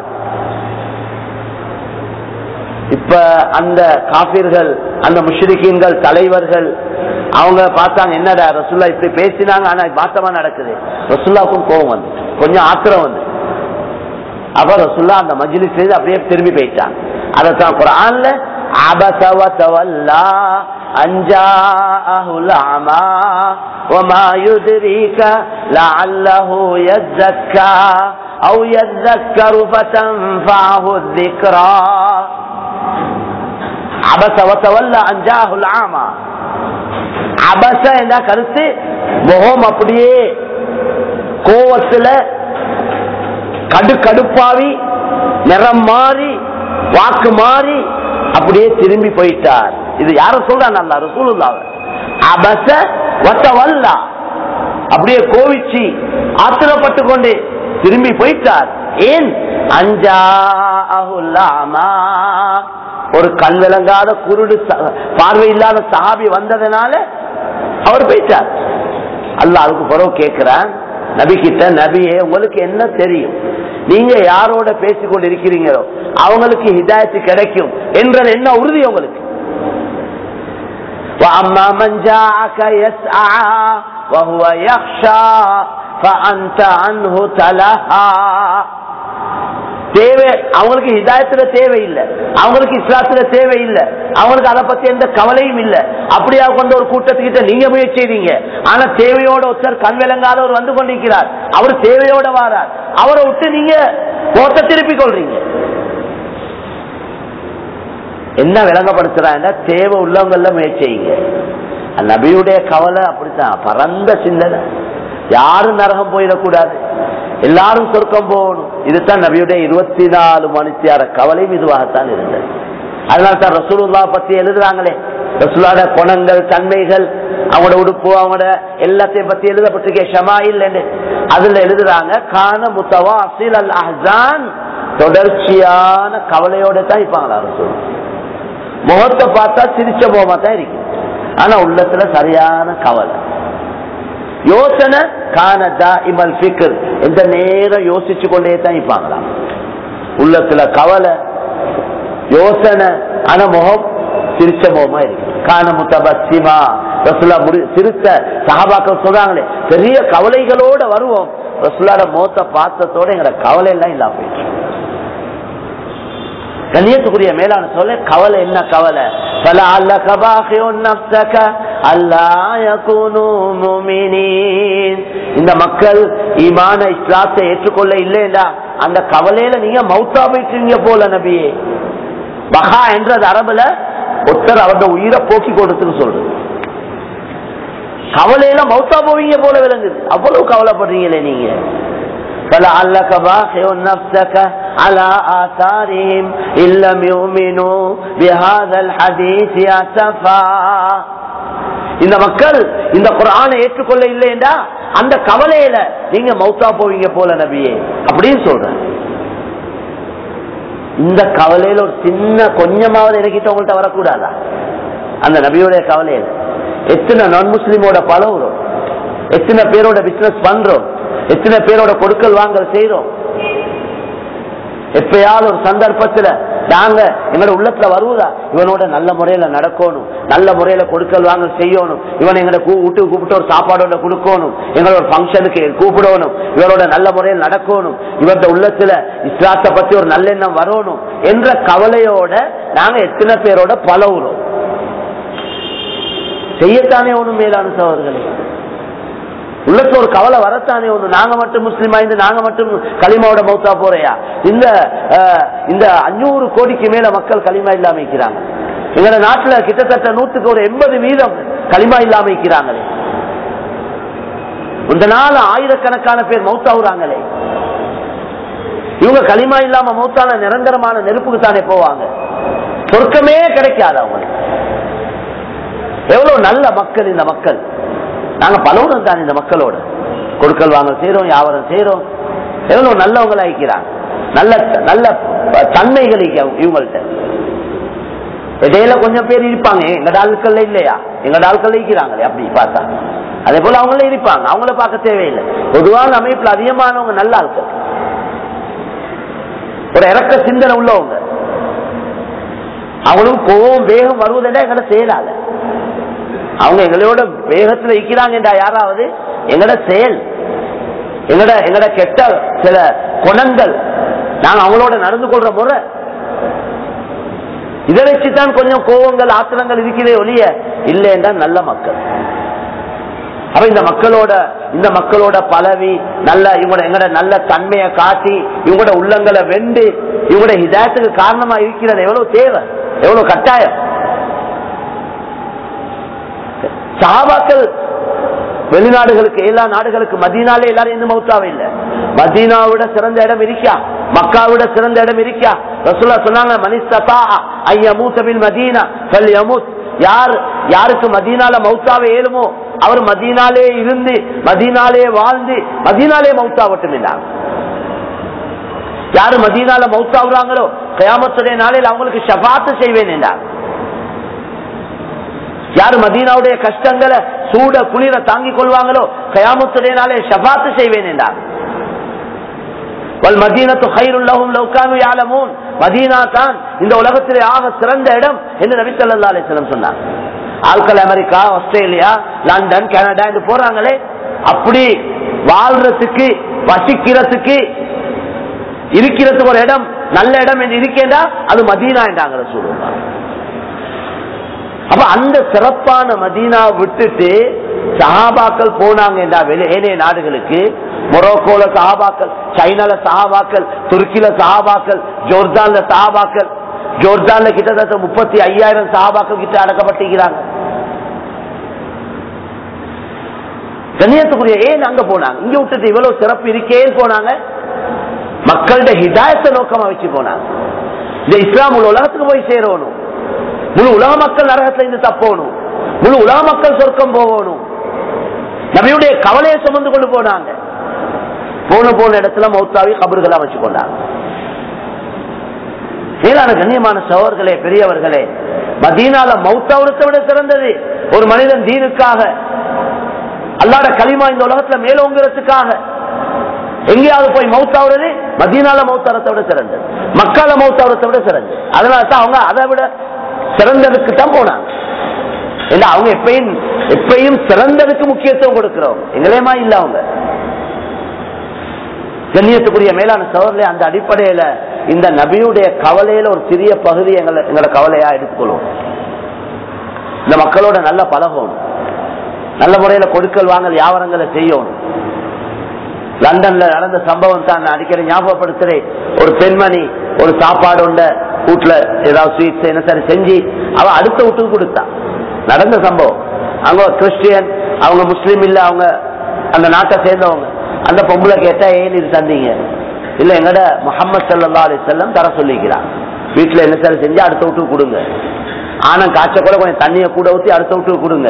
இப்ப அந்த காபிர்கள் அந்த முஷ்ரிக்கீன்கள் தலைவர்கள் அவங்க பார்த்தாங்க என்னடா ரசுல்லா இப்படி பேசினாங்க ஆனா மாத்தமா நடக்குது ரசுல்லாவுக்கும் கோபம் வந்து கொஞ்சம் ஆத்திரம் வந்து அப்ப ரசுல்லா அந்த மஜ்லிஸ் செய்து அப்படியே திரும்பி போயிட்டாங்க அதைத்தான் குரான்ல عبس وتولى أن جاءه الأعمى وما يدريك لعله يزكى أو يذكر فتنفعه الذكرى عبس وتولى أن جاءه الأعمى அபச என்ற கருத்து முகம் அப்படியே கோவத்துல கடு கடுப்பாவி நிறம் மாறி வாக்கு மாறி அப்படியே திரும்பி போயிட்டார் இது யார சொல்றாங்க அல்லா ரசூலுல்லாஹ் அபச வத்தவல்லா அப்படியே கோவிச்சு ஆத்திரப்பட்டு கொண்டு திரும்பி போயிட்டார் ஏன் அஞ்சா ஒரு கண் விளங்காத குருடு ச- பார்வை இல்லாத சஹாபி வந்ததுனால அவர் போயிட்டார் அல்லாஹ் அதுக்கு பிறகு கேட்கிறான் நபி கிட்ட நபியே உங்களுக்கு என்ன தெரியும் நீங்க யாரோட பேசிக் கொண்டு இருக்கிறீங்களோ அவங்களுக்கு ஹிதாயத்து கிடைக்கும் என்றது என்ன உறுதி உங்களுக்கு وأما من جاءك يسعى وهو يخشى فأنت عنه تلهى தேவை அவங்களுக்கு ஹிதாயத்துல தேவை இல்லை அவங்களுக்கு இஸ்லாத்துல தேவை இல்லை அவங்களுக்கு அதை பத்தி எந்த கவலையும் இல்லை அப்படியா கொண்ட ஒரு கூட்டத்துக்கிட்ட நீங்க முயற்சி செய்வீங்க ஆனா தேவையோட ஒருத்தர் கண் விளங்காதவர் வந்து கொண்டிருக்கிறார் அவர் தேவையோட வாரார் அவரை விட்டு நீங்க கோட்டை திருப்பி கொள்றீங்க என்ன விளங்கப்படுத்துறாங்க தேவை உள்ளவங்கள முயற்சி செய்யுங்க நபியுடைய கவலை அப்படித்தான் பரந்த சிந்தனை யாரும் நரகம் போயிடக்கூடாது எல்லாரும் சொர்க்கம் போகணும் இதுதான் நபியுடைய இருபத்தி நாலு மணித்தியார கவலையும் இதுவாகத்தான் இருந்தது அதனால தான் ரசூலுல்லா பத்தி எழுதுறாங்களே ரசூலோட குணங்கள் தன்மைகள் அவங்களோட உடுப்பு அவங்களோட எல்லாத்தையும் பத்தி எழுதப்பட்டிருக்கே ஷமாயில் அதுல எழுதுறாங்க கான முத்தவா அசில் அல் அஹான் தொடர்ச்சியான கவலையோட தான் இருப்பாங்களா ரசூல் முகத்தை பார்த்தா சிரிச்ச முகமா தான் இருக்கு ஆனா உள்ளத்துல சரியான கவலை யோசனை காணதா இமல் பிக்கர் எந்த நேரம் யோசிச்சு கொண்டே தான் இருப்பாங்களாம் உள்ளத்துல கவலை யோசனை ஆனா முகம் சிரிச்ச முகமா இருக்கு காண முத்தபசிமா ரசுல்லா முடி சிரித்த சகாபாக்கள் சொல்றாங்களே பெரிய கவலைகளோட வருவோம் ரசுல்லாட முகத்தை பார்த்ததோட எங்களோட கவலை எல்லாம் இல்லாம போயிடுச்சு கண்ணியத்துக்குரிய மேலான சொல்ல கவலை என்ன கவலை فلعلك باخع نفسك ألا يكونوا مؤمنين இந்த மக்கள் ஈமான இஸ்லாத்தை ஏற்றுக்கொள்ள இல்லையா அந்த கவலையில நீங்க மௌத்தா போயிட்டீங்க போல நபியே பஹா என்றது அரபுல ஒருத்தர் அவருடைய உயிரை போக்கி கொடுத்துன்னு சொல்றது கவலையில மௌத்தா போவீங்க போல விளங்குது அவ்வளவு கவலைப்படுறீங்களே நீங்க فلعلك باخع نفسك على آثارهم إن لم يؤمنوا بهذا الحديث أسفا இந்த மக்கள் இந்த குரானை ஏற்றுக்கொள்ள இல்லையா அந்த கவலையில நீங்க மௌத்தா போவீங்க போல நபியே அப்படின்னு சொல்ற இந்த கவலையில ஒரு சின்ன கொஞ்சமாவது எனக்கிட்ட உங்கள்கிட்ட வரக்கூடாதா அந்த நபியோட கவலையில எத்தனை நான் முஸ்லீமோட பழகுறோம் எத்தனை பேரோட பிசினஸ் பண்றோம் எத்தனை பேரோட கொடுக்கல் வாங்கல் செய்யறோம் எப்பயாவது ஒரு சந்தர்ப்பத்துல நாங்க எங்களோட உள்ளத்துல வருவதா இவனோட நல்ல முறையில நடக்கணும் நல்ல முறையில கொடுக்கல் வாங்கல் செய்யணும் இவன் எங்களை வீட்டுக்கு கூப்பிட்டு ஒரு சாப்பாடோட கொடுக்கணும் எங்களோட ஃபங்க்ஷனுக்கு கூப்பிடணும் இவரோட நல்ல முறையில் நடக்கணும் இவரோட உள்ளத்துல இஸ்லாத்தை பத்தி ஒரு நல்லெண்ணம் வரணும் என்ற கவலையோட நாங்க எத்தனை பேரோட பழகுறோம் செய்யத்தானே ஒண்ணும் மேலான சவர்களே உள்ளத்துல ஒரு கவலை வரத்தானே ஒண்ணு நாங்க மட்டும் முஸ்லீமா இருந்து நாங்க மட்டும் களிமாவோட மௌத்தா போறையா இந்த இந்த அஞ்சூறு கோடிக்கு மேல மக்கள் களிமா இல்லாம இருக்கிறாங்க எங்க நாட்டுல கிட்டத்தட்ட நூத்துக்கு ஒரு எண்பது வீதம் களிமா இல்லாம இருக்கிறாங்களே இந்த நாள் ஆயிரக்கணக்கான பேர் மௌத்தாவுறாங்களே இவங்க களிமா இல்லாம மௌத்தான நிரந்தரமான நெருப்புக்கு தானே போவாங்க சொர்க்கமே கிடைக்காது அவங்களுக்கு எவ்வளவு நல்ல மக்கள் இந்த மக்கள் நாங்க பலவரும் தான் இந்த மக்களோட கொடுக்கல் வாங்க செய்யறோம் வியாபாரம் செய்யறோம் எவ்வளவு நல்லவங்களா இருக்கிறாங்க நல்ல நல்ல தன்மைகள் இவங்கள்ட்ட இடையில கொஞ்சம் பேர் இருப்பாங்க எங்கட ஆட்கள் இல்லையா எங்கட ஆட்கள் இருக்கிறாங்களே அப்படி பார்த்தா அதே போல அவங்களே இருப்பாங்க அவங்கள பார்க்க தேவையில்லை பொதுவான அமைப்புல அதிகமானவங்க நல்ல ஆட்கள் ஒரு இறக்க சிந்தனை உள்ளவங்க அவங்களும் கோவம் வேகம் வருவதெல்லாம் எங்கட செயலால அவங்க எங்களோட வேகத்துல இருக்கிறாங்கடா யாராவது எங்கட செயல் எங்கட எங்கட கெட்ட சில குணங்கள் நாங்க அவங்களோட நடந்து கொள்ற முறை இதை வச்சுதான் கொஞ்சம் கோபங்கள் ஆத்திரங்கள் இருக்கிறே ஒழிய இல்லைன்னா நல்ல மக்கள் அப்ப இந்த மக்களோட இந்த மக்களோட பலவி நல்ல இவங்களோட எங்கட நல்ல தன்மையை காட்டி இவங்களோட உள்ளங்களை வெண்டு இவங்களோட ஹிதாயத்துக்கு காரணமா இருக்கிறது எவ்வளவு தேவை எவ்வளவு கட்டாயம் சாபாக்கள் வெளிநாடுகளுக்கு எல்லா நாடுகளுக்கு மதீனாலே எல்லாரும் இன்னும் மௌத்தாவே இல்ல மதீனாவிட சிறந்த இடம் இருக்கா மக்காவிட சிறந்த இடம் இருக்கா ரசூல்லா சொன்னாங்க மனிஸ்தா ஐயமூத்தபின் மதீனா சொல் யமூத் யார் யாருக்கு மதீனால மௌத்தாவே ஏழுமோ அவர் மதீனாலே இருந்து மதீனாலே வாழ்ந்து மதீனாலே மௌத்தாவட்டும் இல்லாங்க யாரு மதீனால மௌத்தாவுறாங்களோ கயாமத்துடைய நாளில் அவங்களுக்கு ஷபாத்து செய்வேன் என்றார் யாரு மதீனாவுடைய கஷ்டங்களை சூட குளிர தாங்கிக் கொள்வாங்களோ கயாமத்துடைய நாளே ஷபாத்து செய்வேன் என்றார் மதீனத்து ஹைருல்லஹும் லௌகானு யாலமூன் மதீனா தான் இந்த உலகத்திலே ஆக சிறந்த இடம் என்று நபி ஸல்லல்லாஹு அலைஹி வஸல்லம் சொன்னார் ஆட்கள் அமெரிக்கா ஆஸ்திரேலியா லண்டன் கனடா என்று போறாங்களே அப்படி வாழ்றதுக்கு வசிக்கிறதுக்கு இருக்கிறதுக்கு ஒரு இடம் நல்ல இடம் என்று இருக்கேண்டா அது மதீனா என்றாங்க சொல்லுவாங்க அப்ப அந்த சிறப்பான மதீனா விட்டுட்டு சஹாபாக்கள் போனாங்க என்றா வெளி ஏனைய நாடுகளுக்கு மொரோக்கோல சஹாபாக்கள் சைனால சஹாபாக்கள் துருக்கில சஹாபாக்கள் ஜோர்தான்ல சஹாபாக்கள் ஜோர்தான்ல கிட்டத்தட்ட முப்பத்தி ஐயாயிரம் சஹாபாக்கள் கிட்ட அடக்கப்பட்டிருக்கிறாங்க கண்ணியத்துக்குரிய ஏன் அங்க போனாங்க இங்க விட்டுட்டு இவ்வளவு சிறப்பு இருக்கேன்னு போனாங்க மக்களுடைய ஹிதாயத்தை நோக்கமா வச்சு போனாங்க இந்த இஸ்லாம் முழு உலகத்துக்கு போய் சேரணும் முழு உலக மக்கள் நரகத்துல இருந்து தப்போணும் முழு உலக மக்கள் சொர்க்கம் போகணும் நபியுடைய கவலையை சுமந்து கொண்டு போனாங்க போன போன இடத்துல மௌத்தாவி கபர்களா வச்சு கொண்டாங்க மேலான கண்ணியமான சோழர்களே பெரியவர்களே மதீனால மௌத்தாவரத்தை விட சிறந்தது ஒரு மனிதன் தீனுக்காக அல்லாட களிமா இந்த உலகத்துல மேலோங்கிறதுக்காக எங்கேயாவது போய் மௌத்தாவுறது மதீனால மௌத்தாரத்தை விட சிறந்தது மக்கால மௌத்தாவரத்தை விட சிறந்தது அதனால தான் அவங்க அதை விட சிறந்ததுக்கு தான் போனாங்க இல்ல அவங்க எப்பயும் எப்பயும் சிறந்ததுக்கு முக்கியத்துவம் கொடுக்கிறோம் எங்களேமா இல்ல அவங்க கண்ணியத்துக்குரிய மேலான சோழர்களே அந்த அடிப்படையில இந்த நபியுடைய கவலையில ஒரு சிறிய பகுதி எங்களை எங்களை கவலையா எடுத்துக்கொள்வோம் இந்த மக்களோட நல்ல பழகணும் நல்ல முறையில கொடுக்கல் வாங்கல் வியாபாரங்களை செய்யணும் லண்டன்ல நடந்த சம்பவம் தான் நான் அடிக்கடி ஞாபகப்படுத்துறேன் ஒரு பெண்மணி ஒரு சாப்பாடு உண்ட வீட்டுல ஏதாவது ஸ்வீட்ஸ் என்ன சரி செஞ்சு அவ அடுத்த வீட்டுக்கு கொடுத்தா நடந்த சம்பவம் அவங்க கிறிஸ்டியன் அவங்க முஸ்லீம் இல்ல அவங்க அந்த நாட்டை சேர்ந்தவங்க அந்த பொம்பளை கேட்டா ஏன் இது தந்தீங்க இல்ல எங்கட முகமது சல்லா அலி செல்லம் தர சொல்லிக்கிறான் வீட்டுல என்ன சரி செஞ்சு அடுத்த வீட்டுக்கு கொடுங்க ஆனா காய்ச்ச கூட கொஞ்சம் தண்ணியை கூட ஊத்தி அடுத்த வீட்டுக்கு கொடுங்க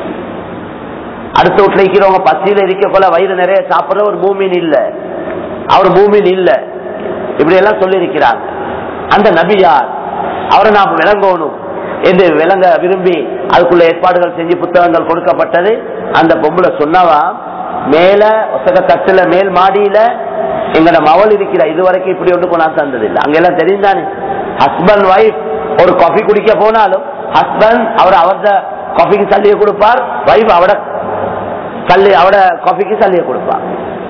அடுத்த வீட்டுல இருக்கிறவங்க பசியில இருக்க போல வயிறு நிறைய சாப்பிடுற ஒரு பூமியின் இல்ல அவர் பூமியின் இல்ல இப்படி எல்லாம் சொல்லி இருக்கிறாங்க அந்த நபி யார் அவரை நாம் விளங்கணும் என்று விளங்க விரும்பி அதுக்குள்ள ஏற்பாடுகள் செஞ்சு புத்தகங்கள் கொடுக்கப்பட்டது அந்த பொம்பளை சொன்னவா மேல ஒசக தட்டுல மேல் மாடியில எங்கட மவள் இருக்கிற இதுவரைக்கும் இப்படி ஒன்று கொண்டாந்து தந்தது இல்லை அங்கெல்லாம் தெரிந்தானே ஹஸ்பண்ட் ஒய்ஃப் ஒரு காஃபி குடிக்க போனாலும் ஹஸ்பண்ட் அவர் அவர்த காஃபிக்கு சல்லியை கொடுப்பார் வைஃப் அவட சல்லி அவட காஃபிக்கு சல்லியை கொடுப்பார்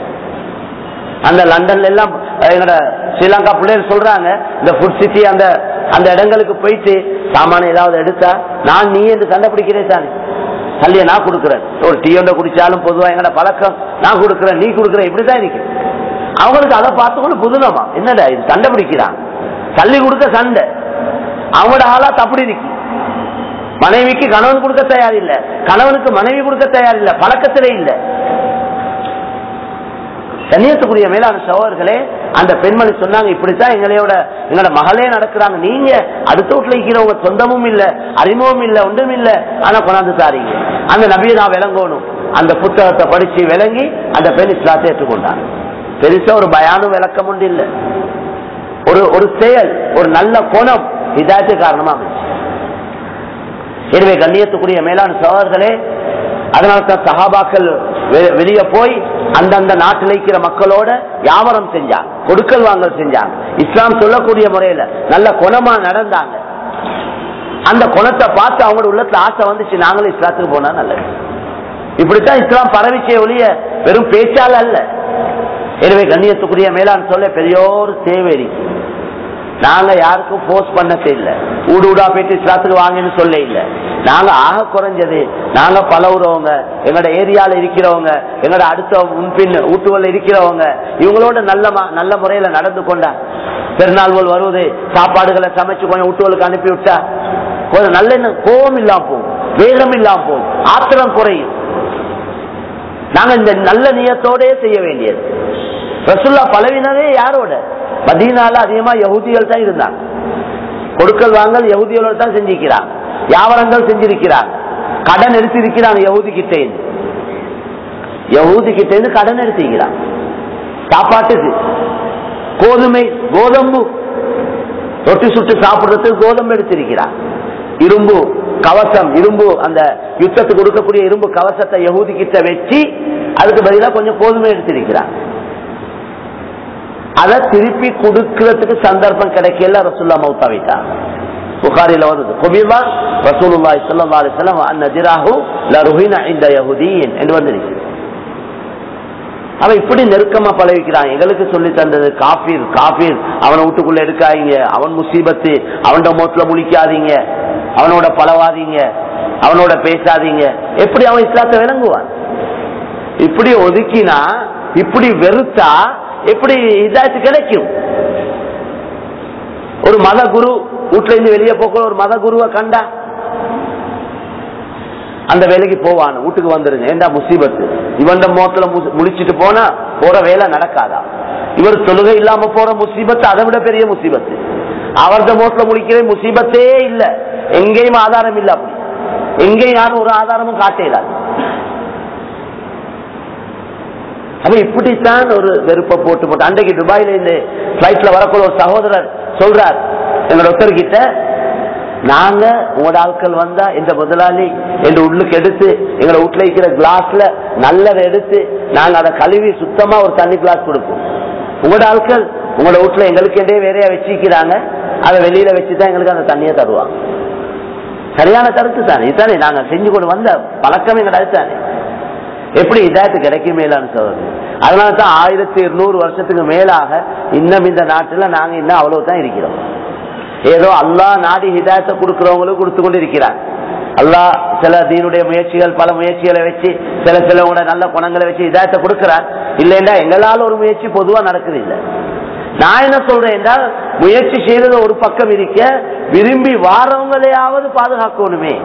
அந்த லண்டன்ல எல்லாம் எங்கட ஸ்ரீலங்கா பிள்ளைகள் சொல்றாங்க இந்த ஃபுட் சிட்டி அந்த அந்த இடங்களுக்கு போயிட்டு சாமான ஏதாவது எடுத்தா நான் நீ என்று சண்டை பிடிக்கிறேன் தானே சல்லிய நான் கொடுக்குறேன் ஒரு டீ ஒன்றை குடிச்சாலும் பொதுவா எங்கட பழக்கம் நான் கொடுக்குறேன் நீ கொடுக்குற இப்படிதான் இருக்கு அவங்களுக்கு அதை பார்த்துக்கொண்டு புதுனமா என்னடா இது சண்டை பிடிக்கிறான் தள்ளி கொடுக்க சண்டை அவங்களோட ஆளா தப்படி இருக்கு மனைவிக்கு கணவன் கொடுக்க தயார் இல்ல கணவனுக்கு மனைவி கொடுக்க தயார் இல்ல பழக்கத்திலே இல்ல கண்ணியத்துக்குரிய மேலான சகோதரர்களே அந்த பெண்மணி சொன்னாங்க இப்படித்தான் எங்களையோட எங்களோட மகளே நடக்கிறாங்க நீங்க அடுத்த வீட்டுல இருக்கிறவங்க சொந்தமும் இல்ல அறிமுகம் இல்ல ஒன்றும் இல்ல ஆனா கொண்டாந்து தாரீங்க அந்த நபியை நான் விளங்கணும் அந்த புத்தகத்தை படிச்சு விளங்கி அந்த பெண் இஸ்லாத்தை ஏற்றுக்கொண்டாங்க பெருசா ஒரு பயானும் விளக்கம் உண்டு இல்ல ஒரு ஒரு செயல் ஒரு நல்ல குணம் இதாச்சு காரணமா அமைச்சு எனவே கண்ணியத்துக்குரிய மேலான சகோதரர்களே அதனால தான் சஹாபாக்கள் வெ- வெளியே போய் அந்தந்த நாட்டில் இருக்கிற மக்களோட வியாபாரம் செஞ்சாங்க கொடுக்கல் வாங்கல் செஞ்சாங்க இஸ்லாம் சொல்லக்கூடிய முறையில நல்ல குணமா நடந்தாங்க அந்த குணத்தை பார்த்து அவங்களோட உள்ளத்துல ஆசை வந்துச்சு நாங்களும் இஸ்லாத்துக்கு போனா நல்லது இப்படித்தான் இஸ்லாம் பரவிச்சே ஒழிய வெறும் பேச்சால் அல்ல எனவே கண்ணியத்துக்குரிய மேலாண் சொல்ல பெரியோர் தேவை இருக்கு நாங்க யாருக்கும் போர்ஸ் பண்ண தெரியல ஊடு ஊடா போயிட்டு இஸ்லாத்துக்கு வாங்கன்னு சொல்ல இல்ல நாங்க ஆக குறைஞ்சது நாங்க பழகுறவங்க எங்களோட ஏரியால இருக்கிறவங்க எங்களோட அடுத்த முன்பின் ஊட்டுவல்ல இருக்கிறவங்க இவங்களோட நல்ல ம- நல்ல முறையில நடந்து கொண்டா பெருநாள்கள் வருவது சாப்பாடுகளை சமைச்சு கொஞ்சம் ஊட்டுவலுக்கு அனுப்பி விட்டா கொஞ்சம் நல்ல எண்ணம், கோபம் இல்லாம போகும் வேகம் இல்லாம போகும் ஆத்திரம் குறையும் நாங்க இந்த நல்ல நியத்தோடே செய்ய வேண்டியது ரசுல்லா பழவினரே யாரோட மதீனால அதிகமா யகுதிகள் தான் இருந்தாங்க கொடுக்கல் வாங்கல் யகுதிகளோட தான் செஞ்சிருக்கிறாங்க வியாபாரங்கள் செஞ்சிருக்கிறாங்க கடன் எடுத்து இருக்கிறாங்க யகுதி கிட்டே யகுதி கிட்டே இருந்து கடன் எடுத்துக்கிறாங்க சாப்பாட்டுக்கு கோதுமை கோதம்பு ரொட்டி சுட்டு சாப்பிடுறதுக்கு கோதம்பு எடுத்திருக்கிறான் இரும்பு கவசம் இரும்பு அந்த யுத்தத்துக்கு கொடுக்கக்கூடிய இரும்பு கவசத்தை யகுதி கிட்ட வச்சு அதுக்கு பதிலா கொஞ்சம் கோதுமை எடுத்திருக்கிறான் அதை திருப்பி கொடுக்கறதுக்கு சந்தர்ப்பம் கிடைக்கல ரசுல்லா மௌத்தா வைத்தாங்க புகாரில வருது குபிமா ரசூலுல்லாஹி ஸல்லல்லாஹு அலைஹி வஸல்லம் அன்ன திராஹு லருஹின இன்த யஹூதியின் என்று வந்திருக்கு அவன் இப்படி நெருக்கமா பழகிக்கிறான் எங்களுக்கு சொல்லி தந்தது காபீர் காபீர் அவனை வீட்டுக்குள்ள எடுக்காதீங்க அவன் முசீபத்து அவனோட மோத்துல முழிக்காதீங்க அவனோட பழவாதீங்க அவனோட பேசாதீங்க எப்படி அவன் இஸ்லாத்தை விளங்குவான் இப்படி ஒதுக்கினா இப்படி வெறுத்தா எப்படி இதாச்சு கிடைக்கும் ஒரு மத குரு வீட்டுல இருந்து வெளியே போக்குற ஒரு மத குருவை கண்டா அந்த வேலைக்கு போவான் வீட்டுக்கு வந்துருங்க ஏண்டா முசீபத்து இவன் மோத்துல மு- முழிச்சிட்டு போனா போற வேலை நடக்காதா இவர் தொழுகை இல்லாம போற முசீபத்து அதை விட பெரிய முசீபத்து அவரது மோத்துல முழிக்கிற முசீபத்தே இல்ல எங்கேயும் ஆதாரம் இல்ல அப்படி எங்கேயும் யாரும் ஒரு ஆதாரமும் காட்டேலாது அப்ப இப்படித்தான் ஒரு வெறுப்பை போட்டு போட்டு அன்றைக்கு துபாயில இந்த பிளைட்ல வரக்கூடிய ஒரு சகோதரர் சொல்றார் எங்களோட ஒருத்தர்கிட்ட நாங்க உங்களோட ஆட்கள் வந்தா இந்த முதலாளி எங்க உள்ளுக்கு எடுத்து எங்களை வீட்டுல இருக்கிற கிளாஸ்ல நல்லதை எடுத்து நாங்க அதை கழுவி சுத்தமா ஒரு தண்ணி கிளாஸ் கொடுப்போம் உங்களோட ஆட்கள் உங்களோட வீட்டுல எங்களுக்கு எதே வேறையா வச்சிருக்கிறாங்க அதை வெளியில வச்சுதான் எங்களுக்கு அந்த தண்ணியை தருவாங்க சரியான கருத்து தானே இதுதானே நாங்க செஞ்சு கொண்டு வந்த பழக்கம் எங்க அதுதானே எப்படி இதாயத்து கிடைக்குமேலான்னு சொல்றது அதனால தான் ஆயிரத்தி இருநூறு வருஷத்துக்கு மேலாக இன்னும் இந்த நாட்டுல நாங்க இன்னும் அவ்வளவுதான் இருக்கிறோம் ஏதோ அல்லாஹ் நாடி ஹிதாயத்தை கொடுக்கிறவங்களுக்கு கொடுத்து கொண்டு இருக்கிறார் அல்லாஹ் சில தீனுடைய முயற்சிகள் பல முயற்சிகளை வச்சு சில சிலவங்களோட நல்ல குணங்களை வச்சு ஹிதாயத்தை கொடுக்கிறார் இல்லைன்னா எங்களால ஒரு முயற்சி பொதுவா நடக்குது இல்லை நான் என்ன சொல்றேன் என்றால் முயற்சி செய்தது ஒரு பக்கம் இருக்க விரும்பி வாரவங்களையாவது பாதுகாக்கணுமே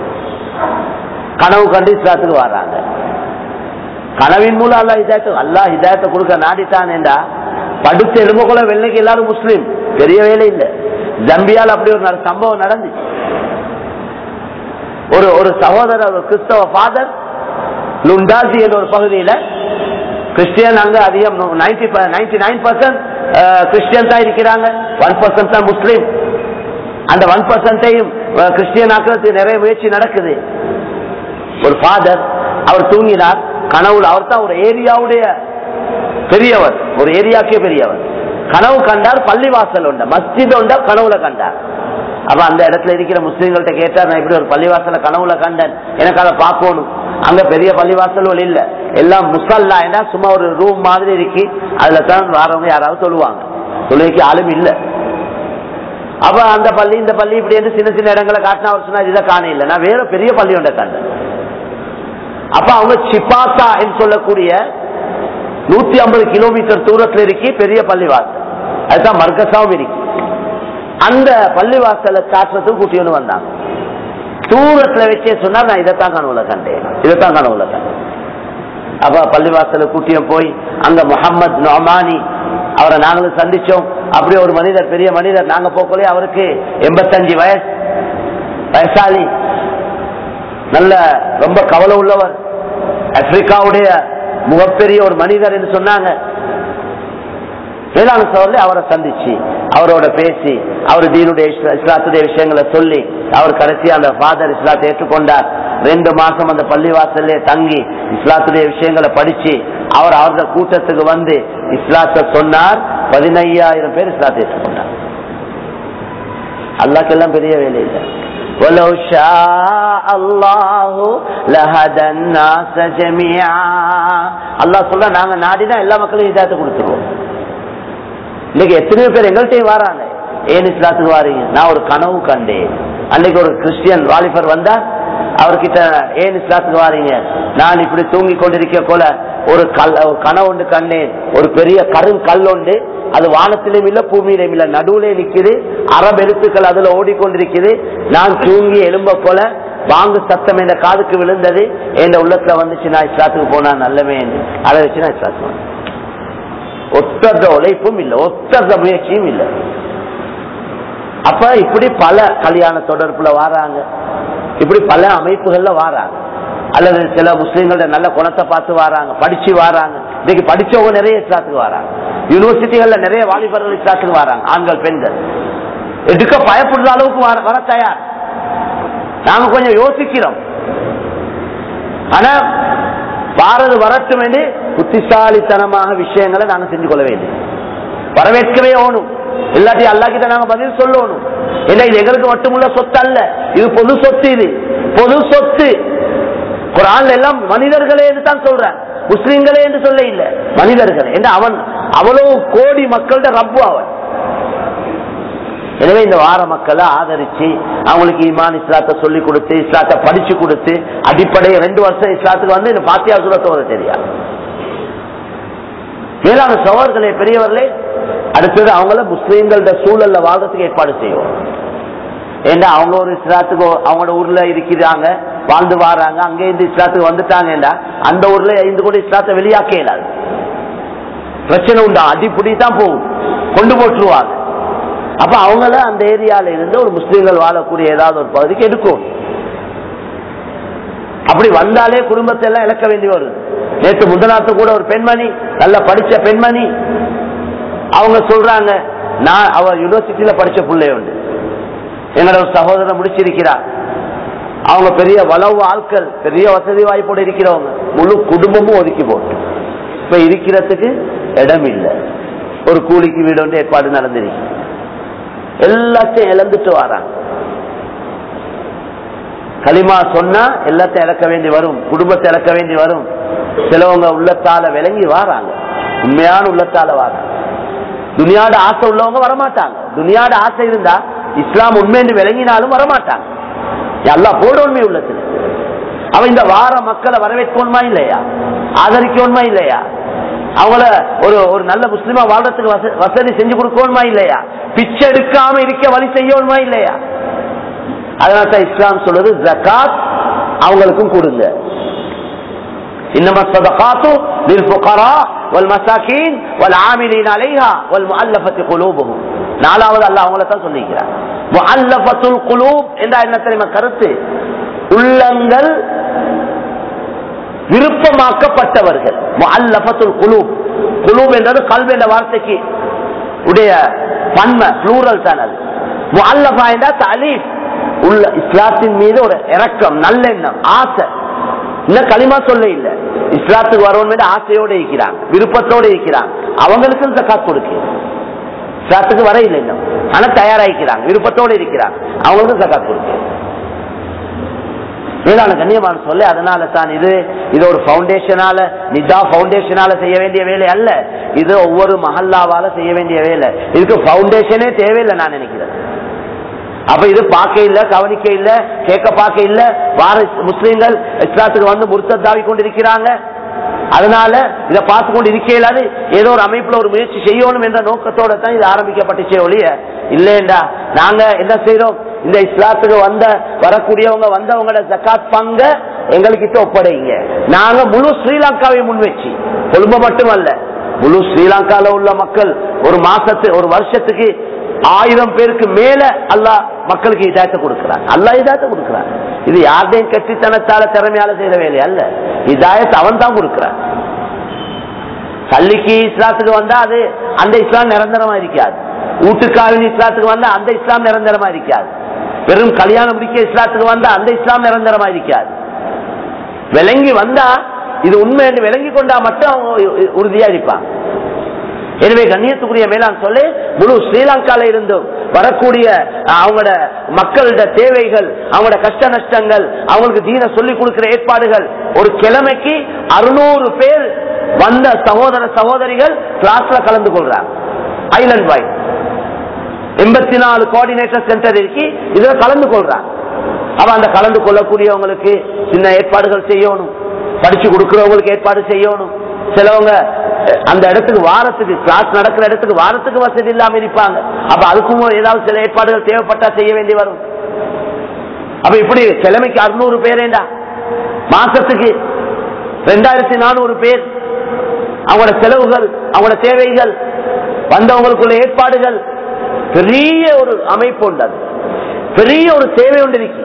கனவு கண்டு இஸ்லாத்துக்கு வர்றாங்க கனவின் மூலம் அல்லா ஹிதாயத்தை அல்லா ஹிதாயத்தை கொடுக்க நாடித்தான் என்றா படுத்து எலும்புக்குள்ள வெள்ளைக்கு எல்லாரும் முஸ்லீம் பெரிய வேலை இல்லை ஜம்பியால் அப்படி ஒரு நட- சம்பவம் நடந்துச்சு ஒரு ஒரு சகோதரர் ஒரு கிறிஸ்தவ ஃபாதர் லுண்டாசி என்ற ஒரு பகுதியில கிறிஸ்டியன் அங்க அதிகம் ninety ninety nine percent Christian தான் இருக்கிறாங்க ஒன் பர்சன்ட் தான் முஸ்லீம் அந்த ஒன் பர்சன்டையும் கிறிஸ்டியன் ஆக்கிறதுக்கு நிறைய முயற்சி நடக்குது ஒரு ஃபாதர் அவர் தூங்கினார் கனவுல அவர் தான் ஒரு ஏரியாவுடைய பெரியவர் ஒரு ஏரியாக்கே பெரியவர் கனவு கண்டார் பள்ளிவாசல் உண்ட மஸ்ஜித் உண்ட கனவுல கண்டார் அப்ப அந்த இடத்துல இருக்கிற முஸ்லீம்கள்ட்ட கேட்டார் நான் இப்படி ஒரு பள்ளிவாசல கனவுல கண்டேன் எனக்கு அதை பார்க்கணும் அங்க பெரிய பள்ளிவாசல்கள் இல்ல எல்லாம் முசல்லா ஏன்னா சும்மா ஒரு ரூம் மாதிரி இருக்கு அதுல தான் வரவங்க யாராவது சொல்லுவாங்க சொல்லுவதுக்கு ஆளும் இல்ல அப்ப அந்த பள்ளி இந்த பள்ளி இப்படி என்று சின்ன சின்ன இடங்களை காட்டினா அவர் சொன்னார் இதை காண இல்லை நான் வேற பெரிய பள்ளி ஒன்றை கண்டேன் அப்ப அவங்க சிப்பாத்தா என்று சொல்லக்கூடிய நூத்தி ஐம்பது கிலோமீட்டர் தூரத்துல இருக்கு பெரிய பள்ளிவாசல் அதுதான் மர்கசாவும் இருக்கு அந்த பள்ளிவாசலை காட்டுறதுக்கு கூட்டிட்டு வந்தாங்க தூரத்துல வச்சே சொன்னார் நான் இதைத்தான் கனவுல கண்டேன் இதைத்தான் கனவுல கண்டேன் அப்ப பள்ளிவாசல கூட்டியும் போய் அங்க முகமது நொமானி அவரை நாங்களும் சந்திச்சோம் அப்படியே ஒரு மனிதர் பெரிய மனிதர் நாங்க போக்கலே அவருக்கு எண்பத்தஞ்சு வயசு வயசாளி நல்ல ரொம்ப கவலை உள்ளவர் ஆப்பிரிக்காவுடைய முகப்பெரிய ஒரு மனிதர் என்று சொன்னாங்க வேளாண் சோழர் அவரை சந்திச்சு அவரோட பேசி அவர் தீனுடைய இஸ்லா- இஸ்லாத்துடைய விஷயங்களை சொல்லி அவர் கடைசி அந்த ஃபாதர் இஸ்லாத்தை ஏற்றுக்கொண்டார் ரெண்டு மாசம் அந்த பள்ளிவாசல்லே தங்கி இஸ்லாத்துடைய விஷயங்களை படிச்சு அவர் அவரது கூட்டத்துக்கு வந்து இஸ்லாத்தை சொன்னார் பதினையாயிரம் பேர் இஸ்லாத்தை ஏற்றுக்கொண்டார் அல்லாக்கெல்லாம் பெரிய வேலை இல்லை ولو شاء الله لهدى الناس جميعا அல்லாஹ் சொல்ற நாங்க நாடினா எல்லா மக்களும் இதாயத்தை கொடுத்துருவோம் இன்னைக்கு எத்தனையோ பேர் எங்கள்கிட்டயும் வராங்க ஏன் இஸ்லாத்துக்கு வாரீங்க நான் ஒரு கனவு கண்டேன் அன்னைக்கு ஒரு கிறிஸ்டியன் வாலிபர் வந்தா அவர்கிட்ட ஏன் இஸ்லாத்துக்கு வாரீங்க நான் இப்படி தூங்கி கொண்டிருக்க போல ஒரு கல் ஒரு கனவு ஒன்று கண்டேன் ஒரு பெரிய கரும் கல் உண்டு அது வானத்திலும் இல்ல பூமியிலும் இல்ல நடுவுலே நிக்குது அரபு எழுத்துக்கள் அதுல ஓடிக்கொண்டிருக்குது நான் தூங்கி எலும்ப போல வாங்கு சத்தம் என்ற காதுக்கு விழுந்தது என் உள்ளத்துல வந்துச்சு நான் இஸ்லாத்துக்கு போனா நல்லவே என்று. அதை வச்சு நான் இஸ்லாத்துக்கு வந்தேன். ஒத்தத உழைப்பும் இல்லை ஒத்தத முயற்சியும் இல்லை அப்ப இப்படி பல கல்யாண தொடர்புல வாராங்க இப்படி பல அமைப்புகள்ல வாராங்க அல்லது சில முஸ்லீம்களோட நல்ல குணத்தை பார்த்து வராங்க படிச்சு வராங்க இன்னைக்கு படிச்சவங்க நிறைய இஸ்லாத்துக்கு வராங்க யூனிவர்சிட்டிகள்ல நிறைய வாலிபர்கள் இஸ்லாத்துக்கு வராங்க ஆண்கள் பெண்கள் எடுக்க பயப்படுற அளவுக்கு வர வர தயார் நாங்க கொஞ்சம் யோசிக்கிறோம் ஆனா வாரது வரட்டும் என்று புத்திசாலித்தனமாக விஷயங்களை நாங்க செஞ்சு கொள்ள வேண்டும் வரவேற்கவே ஓணும் இல்லாட்டி அல்லா கிட்ட நாங்க பதில் சொல்லணும் இல்ல இது எங்களுக்கு மட்டுமுள்ள சொத்து அல்ல இது பொது சொத்து இது பொது சொத்து குரான்ல எல்லாம் மனிதர்களே தான் சொல்றேன் முஸ்லிம்களே என்று சொல்ல இல்ல மனிதர்கள் என்று அவன் அவ்வளவு கோடி மக்கள்கிட்ட ரப்பு அவன் எனவே இந்த வார மக்களை ஆதரிச்சு அவங்களுக்கு ஈமான் இஸ்லாத்தை சொல்லி கொடுத்து இஸ்லாத்தை படிச்சு கொடுத்து அடிப்படை ரெண்டு வருஷம் இஸ்லாத்துக்கு வந்து இந்த பாத்தியா சுரத்தோட தெரியாது மேலான சோழர்களே பெரியவர்களே அடுத்தது அவங்கள முஸ்லீம்களோட சூழல்ல வாழ்றதுக்கு ஏற்பாடு செய்வோம் ஏண்டா அவங்க ஒரு இஸ்லாத்துக்கு அவங்களோட ஊர்ல இருக்கிறாங்க வாழ்ந்து வாராங்க அங்கே இருந்து இஸ்லாத்துக்கு வந்துட்டாங்கடா அந்த ஊர்ல இருந்து கூட இஸ்லாத்தை வெளியாக்க இயலாது பிரச்சனை உண்டா அடிப்படி தான் போகும் கொண்டு போட்டுருவாங்க அப்ப அவங்கள அந்த ஏரியால இருந்து ஒரு முஸ்லீம்கள் வாழக்கூடிய ஏதாவது ஒரு பகுதிக்கு எடுக்கும் அப்படி வந்தாலே குடும்பத்தை எல்லாம் இழக்க வேண்டி வருது நேற்று முதநாத்து கூட ஒரு பெண்மணி நல்லா படிச்ச பெண்மணி அவங்க சொல்றாங்க நான் அவ யூனிவர்சிட்டியில படிச்ச பிள்ளை உண்டு என்னோட ஒரு சகோதரன் முடிச்சிருக்கிறார் அவங்க பெரிய வளவு ஆட்கள் பெரிய வசதி வாய்ப்போடு இருக்கிறவங்க முழு குடும்பமும் ஒதுக்கி போட்டு இப்ப இருக்கிறதுக்கு இடம் இல்லை ஒரு கூலிக்கு வீடு ஒன்று ஏற்பாடு நடந்திருக்கு எல்லாத்தையும் இழந்துட்டு வராங்க களிமா சொன்னா எல்லாத்தையும் இழக்க வேண்டி வரும் குடும்பத்தை இழக்க வேண்டி வரும் சிலவங்க உள்ளத்தால விளங்கி வாராங்க உண்மையான உள்ளத்தால வாராங்க துனியாட ஆசை உள்ளவங்க வரமாட்டாங்க துனியாட ஆசை இருந்தா இஸ்லாம் உண்மைன்னு விளங்கினாலும் வரமாட்டாங்க எல்லாம் போட உண்மை உள்ளத்துல அவன் இந்த வார மக்களை வரவேற்கணுமா இல்லையா ஆதரிக்கணுமா இல்லையா அவங்கள ஒரு ஒரு நல்ல முஸ்லிமா வாழ்றதுக்கு வச- வசதி செஞ்சு கொடுக்கணுமா இல்லையா பிச்சை எடுக்காம இருக்க வழி செய்யணுமா இல்லையா அதனால தான் இஸ்லாம் சொல்றது ஜகாத் அவங்களுக்கும் கொடுங்க إنما الصدقات للفقراء والمساكين والعاملين عليها والمؤلفة قلوبهم நாலாவது அல்லாஹ் அவங்கள தான் சொல்லிக்கிறார் முஅல்லஃபத்துல் குலூப் என்றா என்ன தெரியுமா கருத்து உள்ளங்கள் விருப்பமாக்கப்பட்டவர்கள் முஅல்லஃபத்துல் குலூப் குலூப் என்றது கல்வி என்ற வார்த்தைக்கு உடைய பன்மை ப்ளூரல் தான் அது முஅல்லஃபா என்றா தலீஃப் உள்ள இஸ்லாத்தின் மீது ஒரு இரக்கம் நல்லெண்ணம் ஆசை இன்னும் களிமா சொல்ல இல்ல இஸ்லாத்துக்கு வரணும் ஆசையோட இருக்கிறாங்க விருப்பத்தோட இருக்கிறாங்க அவங்களுக்கும் ஜக்காத் கொடுக்கு இஸ்லாத்துக்கு வர இல்லை இன்னும் ஆனா தயாராகிக்கிறாங்க விருப்பத்தோட இருக்கிறாங்க அவங்களுக்கும் ஜக்காத் கொடுக்கு மேலான கண்ணியமான சொல்ல அதனால தான் இது இது ஒரு பவுண்டேஷனால நிதா பவுண்டேஷனால செய்ய வேண்டிய வேலை அல்ல இது ஒவ்வொரு மஹல்லாவால செய்ய வேண்டிய வேலை இதுக்கு பவுண்டேஷனே தேவையில்லை நான் நினைக்கிறேன் அப்ப இது பார்க்க இல்ல கவனிக்க இல்ல கேட்க பார்க்க இல்ல வார முஸ்லீம்கள் இஸ்லாத்துக்கு வந்து முர்த்தத்தாவி கொண்டிருக்கிறாங்க அதனால இதை பார்த்து கொண்டு இருக்கலாது ஏதோ ஒரு அமைப்புல ஒரு முயற்சி செய்யணும் என்ற நோக்கத்தோட தான் இது ஆரம்பிக்கப்பட்டுச்சே ஒழிய இல்லேண்டா நாங்க என்ன செய்யறோம் இந்த இஸ்லாத்துக்கு வந்த வரக்கூடியவங்க வந்தவங்களோட ஜக்காத் பங்க எங்ககிட்ட ஒப்படைங்க நாங்க முழு ஸ்ரீலங்காவை முன்வச்சு கொழும்பு மட்டுமல்ல முழு ஸ்ரீலங்கால உள்ள மக்கள் ஒரு மாசத்து ஒரு வருஷத்துக்கு ஆயிரம் பேருக்கு மேல அல்லாஹ் மக்களுக்கு இதாயத்தை கொடுக்கிறார் அல்லாஹ் இதாயத்தை கொடுக்கிறார் இது யார்டையும் கட்டித்தனத்தால திறமையால செய்த வேலை அல்ல இதாயத்தை அவன் தான் கொடுக்கிறான் கல்லிக்கு இஸ்லாத்துக்கு வந்தா அது அந்த இஸ்லாம் நிரந்தரமா இருக்காது வீட்டுக்காவின் இஸ்லாத்துக்கு வந்தா அந்த இஸ்லாம் நிரந்தரமா இருக்காது வெறும் கல்யாணம் முடிக்க இஸ்லாத்துக்கு வந்தா அந்த இஸ்லாம் நிரந்தரமா இருக்காது விளங்கி வந்தா இது உண்மை என்று விளங்கி கொண்டா மட்டும் அவங்க உ- உறுதியா இருப்பாங்க எனவே கண்ணியத்துக்குரிய மேலான் சொல்லி முழு ஸ்ரீலங்கால இருந்தும் வரக்கூடிய அஹ், அவங்களோட மக்களோட தேவைகள் அவங்களோட கஷ்ட நஷ்டங்கள் அவங்களுக்கு தீன சொல்லிக் கொடுக்கிற ஏற்பாடுகள் ஒரு கிழமைக்கு அறுநூறு பேர் வந்த சகோதர சகோதரிகள் கிளாஸ்ல கலந்து கொள்றாங்க ஐலண்ட் பாய் எண்பத்தி நாலு கோஆர்டினேட்டர் சென்டர் இருக்கு இதுல கலந்து கொள்றாங்க அவ அந்த கலந்து கொள்ளக்கூடியவங்களுக்கு சின்ன ஏற்பாடுகள் செய்யணும் படிச்சு கொடுக்கிறவங்களுக்கு ஏற்பாடு செய்யணும் சிலவங்க அஹ், அந்த இடத்துக்கு வாரத்துக்கு கிளாஸ் நடக்கிற இடத்துக்கு வாரத்துக்கு வசதி இல்லாம இருப்பாங்க அப்ப அதுக்கும் ஏதாவது சில ஏற்பாடுகள் தேவைப்பட்டா செய்ய வேண்டி வரும் அப்ப இப்படி கிழமைக்கு அறுநூறு பேரேண்டா மாசத்துக்கு ரெண்டாயிரத்தி நானூறு பேர் அவங்களோட செலவுகள் அவங்களோட தேவைகள் வந்தவங்களுக்குள்ள ஏற்பாடுகள் பெரிய ஒரு அமைப்பு உண்டு அது பெரிய ஒரு தேவை உண்டு இருக்கு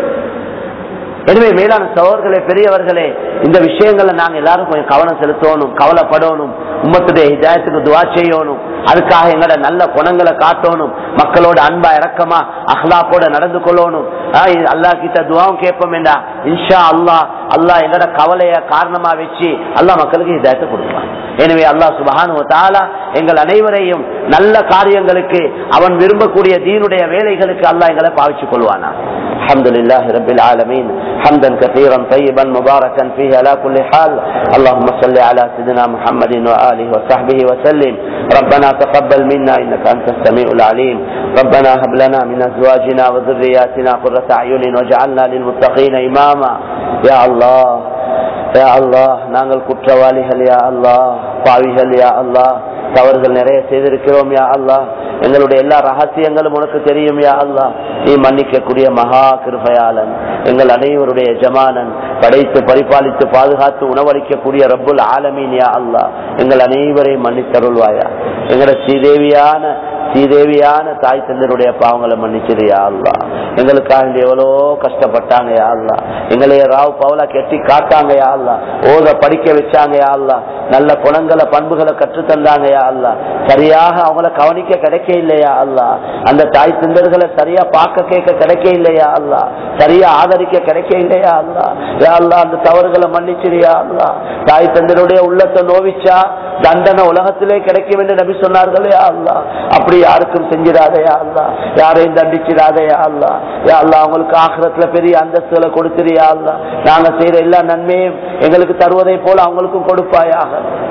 எனவே மேலான சகோதரர்களே பெரியவர்களே இந்த விஷயங்களை நாங்க எல்லாரும் கொஞ்சம் கவனம் செலுத்தணும் கவலைப்படணும் உம்மத்துடைய ஹிதாயத்துக்கு துவா செய்யணும் அதுக்காக எங்களோட நல்ல குணங்களை காட்டணும் மக்களோட அன்பா இறக்கமா அஹ்லாப்போட நடந்து கொள்ளணும் அல்லாஹ் கிட்ட துவாவும் கேட்போம் என்றா இன்ஷா அல்லாஹ் அல்லாஹ் எங்களோட கவலைய காரணமா வச்சு அல்லாஹ் மக்களுக்கு ஹிதாயத்தை கொடுப்பான் எனவே அல்லாஹ் சுபஹானு தாலா எங்கள் அனைவரையும் நல்ல காரியங்களுக்கு அவன் விரும்பக்கூடிய தீனுடைய வேலைகளுக்கு அல்லாஹ் எங்களை பாவிச்சுக் கொள்வானா الحمد لله رب العالمين حمدا كثيرا طيبا مباركا فيه على كل حال اللهم صل على سيدنا محمد وآله وصحبه وسلم ربنا تقبل منا إنك أنت السميع العليم ربنا هب لنا من أزواجنا وذرياتنا قرة أعين واجعلنا للمتقين إماما يا الله யா அல்லாஹ் நாங்கள் குற்றவாளிகள் யா அல்லாஹ் பாவிகள் யா அல்லாஹ் தவறுகள் நிறைய செய்திருக்கிறோம் யா அல்லாஹ் எங்களுடைய எல்லா ரகசியங்களும் உனக்கு தெரியும் யா அல்லாஹ் நீ மன்னிக்கக்கூடிய மகா கிருபையாளன் எங்கள் அனைவருடைய ஜமானன் படைத்து பரிபாலித்து பாதுகாத்து உணவளிக்கக்கூடிய ரப்புல் ஆலமீன் யா அல்லாஹ் எங்கள் அனைவரையும் மன்னித்தருள்வாயா எங்களோட ஸ்ரீதேவியான ஸ்ரீதேவியான தாய் தந்தருடைய பாவங்களை மன்னிச்சது யா அல்லா எங்களுக்காக எவ்வளோ கஷ்டப்பட்டாங்க யா அல்லா எங்களைய ராவ் பவலா கெட்டி காத்தாங்க யா அல்லா ஓத படிக்க வச்சாங்க யா அல்லா நல்ல குணங்களை பண்புகளை கற்று தந்தாங்க யா அல்லா சரியாக அவங்கள கவனிக்க கிடைக்க இல்லையா அல்லா அந்த தாய் தந்தர்களை சரியா பார்க்க கேட்க கிடைக்க இல்லையா அல்லா சரியா ஆதரிக்க கிடைக்க இல்லையா அல்லா யா அல்லா அந்த தவறுகளை மன்னிச்சிரியா அல்லா தாய் தந்தருடைய உள்ளத்தை நோவிச்சா தண்டனை உலகத்திலே கிடைக்கும் என்று நபி சொன்னார்களே அல்லா அப்படி யாருக்கும் செஞ்சிடாதையா அல்லா யாரையும் தண்டிச்சிடாதையா அல்லா யா அல்லா அவங்களுக்கு ஆக்கிரத்துல பெரிய அந்தஸ்துகளை கொடுத்துறியா அல்லா நாங்க செய்யற எல்லா நன்மையும் எங்களுக்கு தருவதை போல அவங்களுக்கும் கொடுப்பாயாக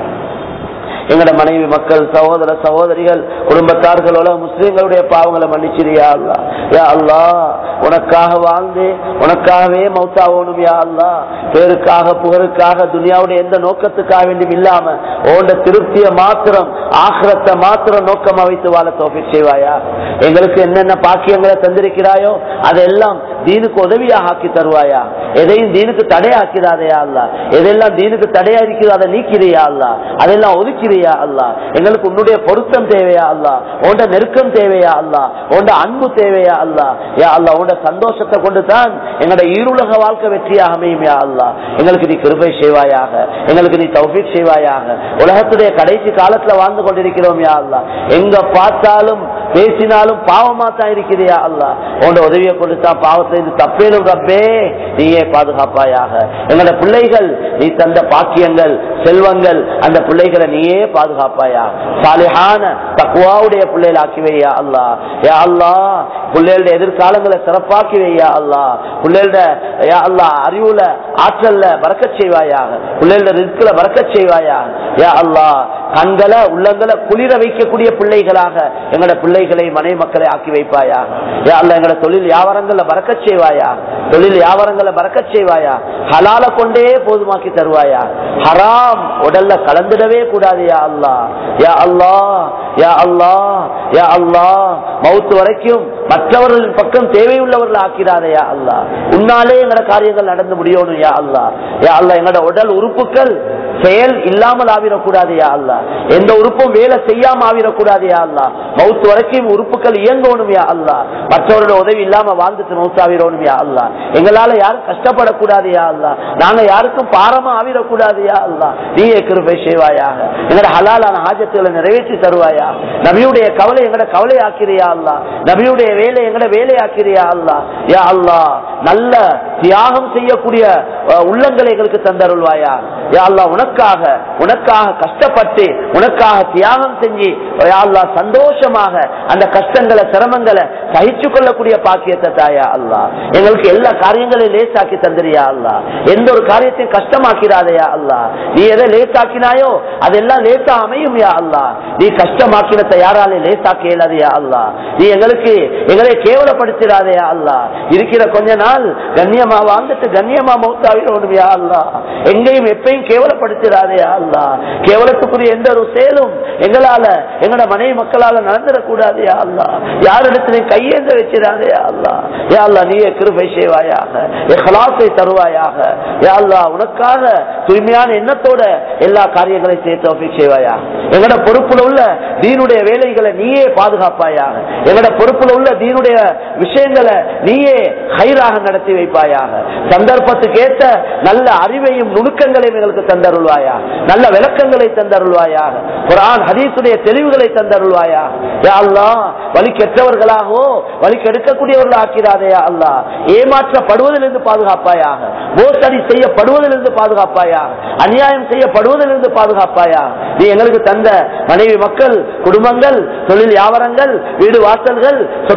எங்கட மனைவி மக்கள் சகோதர சகோதரிகள் குடும்பத்தார்களோட முஸ்லீம்களுடைய பாவங்களை மன்னிச்சிரியா அல்லா யா அல்லா உனக்காக வாழ்ந்து உனக்காகவே மௌத்தாவோனும் யா அல்லா பேருக்காக புகழுக்காக துனியாவுடைய எந்த நோக்கத்துக்காக வேண்டியும் இல்லாம ஓண்ட திருப்திய மாத்திரம் ஆக்கிரத்தை மாத்திரம் நோக்கமா வைத்து வாழ தோஃபிக் செய்வாயா எங்களுக்கு என்னென்ன பாக்கியங்களை தந்திருக்கிறாயோ அதெல்லாம் தீனுக்கு உதவியாக ஆக்கி தருவாயா எதையும் தீனுக்கு தடையாக்கிறாதையா அல்ல எதெல்லாம் தீனுக்கு தடையா இருக்கிறதோ அதை நீக்கிறியா அல்ல அதெல்லாம் ஒதுக்கிறியா அல்ல எங்களுக்கு உன்னுடைய பொருத்தம் தேவையா அல்ல உண்ட நெருக்கம் தேவையா அல்ல உண்ட அன்பு தேவையா அல்ல யா அல்ல உண்ட சந்தோஷத்தை கொண்டு தான் எங்களோட ஈருலக வாழ்க்கை வெற்றியாக அமையும் யா அல்ல எங்களுக்கு நீ கிருபை செய்வாயாக எங்களுக்கு நீ தௌஃபீக் செய்வாயாக உலகத்துடைய கடைசி காலத்துல வாழ்ந்து கொண்டிருக்கிறோம் யா அல்ல எங்க பார்த்தாலும் பேசினாலும் பாவமா தான் இருக்கிறியா அல்ல உண்ட உதவியை கொண்டு தான் பாவத்தை இது தப்பேலும் ரப்பே நீயே பாதுகாப்பாயாக எங்களோட பிள்ளைகள் நீ தந்த பாக்கியங்கள் செல்வங்கள் அந்த பிள்ளைகளை நீயே பாதுகாப்பாயா சாலிஹான தக்குவாவுடைய பிள்ளைகள் ஆக்கி வையா அல்லா யா அல்லா பிள்ளைகளுடைய எதிர்காலங்களை சிறப்பாக்கி வையா அல்லா பிள்ளைகளோட யா அல்லா அறிவுல ஆற்றல்ல பறக்க செய்வாயாக பிள்ளைகளோட ரிஸ்குல பறக்க செய்வாயாக யா அல்லா கண்களை உள்ளங்களை குளிர வைக்கக்கூடிய பிள்ளைகளாக எங்களோட பிள்ளைகளை மனை மக்களை ஆக்கி வைப்பாயா யா அல்ல எங்களோட தொழில் வியாபாரங்கள்ல பறக்க செய்வாயா தொழில் வியாபாரங்களை பறக்க செய்வாயா ஹலால கொண்டே போதுமாக்கி தருவாயா ஹராம் உடல்ல கலந்துடவே கூடாது யா அல்லா யா அல்லா யா அல்லா யா அல்லா மவுத்து வரைக்கும் மற்றவர்களின் பக்கம் தேவையுள்ளவர்கள் ஆக்கிறாரையா அல்லா உன்னாலே எங்களோட காரியங்கள் நடந்து முடியணும் யா அல்லா யா அல்லா எங்களோட உடல் உறுப்புகள் செயல் இல்லாமல் ஆவிடக்கூடாது யா அல்லா எந்த உறுப்பும் வேலை செய்யாம ஆவிடக்கூடாது யா அல்லா மவுத்து வரைக்கும் உறுப்புகள் இயங்கணும் யா அல்லா மற்றவரோட உதவி இல்லாம வாழ்ந்துட்டு மவுத்தாவிடணும் யா அல்லா எங்களால யாரும் கஷ்டப்படக்கூடாது யா அல்லா நாங்க யாருக்கும் பாரமா ஆவிடக்கூடாது யா அல்லா நீயே கிருபை செய்வாயாக எங்களோட ஹலாலான ஆஜத்துகளை நிறைவேற்றி தருவாயா நபியுடைய கவலை எங்கட கவலை ஆக்கிறியா அல்லா நபியுடைய வேலை எங்கட வேலை ஆக்கிறியா அல்லா யா அல்லா நல்ல தியாகம் செய்யக்கூடிய அஹ், உள்ளங்களை எங்களுக்கு தந்தருள்வாயா யா அல்லா உனக்காக உனக்காக கஷ்டப்பட்டு உனக்காக தியாகம் செஞ்சு யா அல்லா சந்தோஷமாக அந்த கஷ்டங்களை சிரமங்களை சகிச்சு கொள்ளக்கூடிய பாக்கியத்தை தாயா அல்லா எங்களுக்கு எல்லா காரியங்களையும் லேசாக்கி தந்திரியா அல்லா எந்த ஒரு காரியத்தையும் கஷ்டமாக்கிறாதையா அல்லா நீ எதை லேசாக்கினாயோ அதெல்லாம் லேசா அமையும் யா அல்லா நீ கஷ்டமாக்கினத்தை யாராலே லேசாக்க இயலாதையா அல்லா நீ எங்களுக்கு எங்களை கேவலப்படுத்திடாதையா அல்லா இருக்கிற கொஞ்ச நாள் கண்ணியமா வாழ்ந்துட்டு கண்ணியமா மௌத்தாவிடணும் யா அல்லா எங்கேயும் எப்பயும் கேவலப்படுத்திடாதையா அல்லா கேவலத்துக்குரிய எந்த ஒரு செயலும் எங்களால எங்களோட மனைவி மக்களால நடந்துடக்கூடாது யா அல்லா யாரிடத்திலையும் கையேந்த வச்சிடாதே யா அல்லா யா அல்லா நீயே கிருபை செய்வாயாக இஹ்லாஸை தருவாயாக யா அல்லா உனக்காக தூய்மையான எண்ணத்தோட எல்லா காரியங்களையும் செய்ய தௌஃபீக் செய்வாயா எங்களோட பொறுப்புல உள்ள தீனுடைய வேலைகளை நீயே பாதுகாப்பாயாக எங்களோட பொறுப்புல உள்ள தீனுடைய விஷயங்களை நீயே ஹைராக நடத்தி வைப்பாயாக சந்தர்ப்பத்துக்கு ஏற்ற நல்ல அறிவையும் நுணுக்கங்களையும் எங்களுக்கு தந்தருள்வாயா நல்ல விளக்கங்களை தந்தருள்வாயாக குரான் ஹதீசுடைய தெளிவுகளை தந்தருள்வாயா யா அல்லாஹ் வழி கெட்டவர்களாகவோ வழி கெடுக்கக்கூடியவர்கள் ஆக்கிறாதையா அல்லா ஏமாற்றப்படுவதிலிருந்து பாதுகாப்பாயாக மோசடி செய்யப்படுவதிலிருந்து பாதுகாப்பாயாக அநியாயம் செய்யப்படுவதிலிருந்து பாதுகாப்பாயா நீ எங்களுக்கு தந்த மனைவி மக்கள் குடும்பங்கள் தொழில் வியாபாரங்கள் வீடு வாசல்கள் சொத்து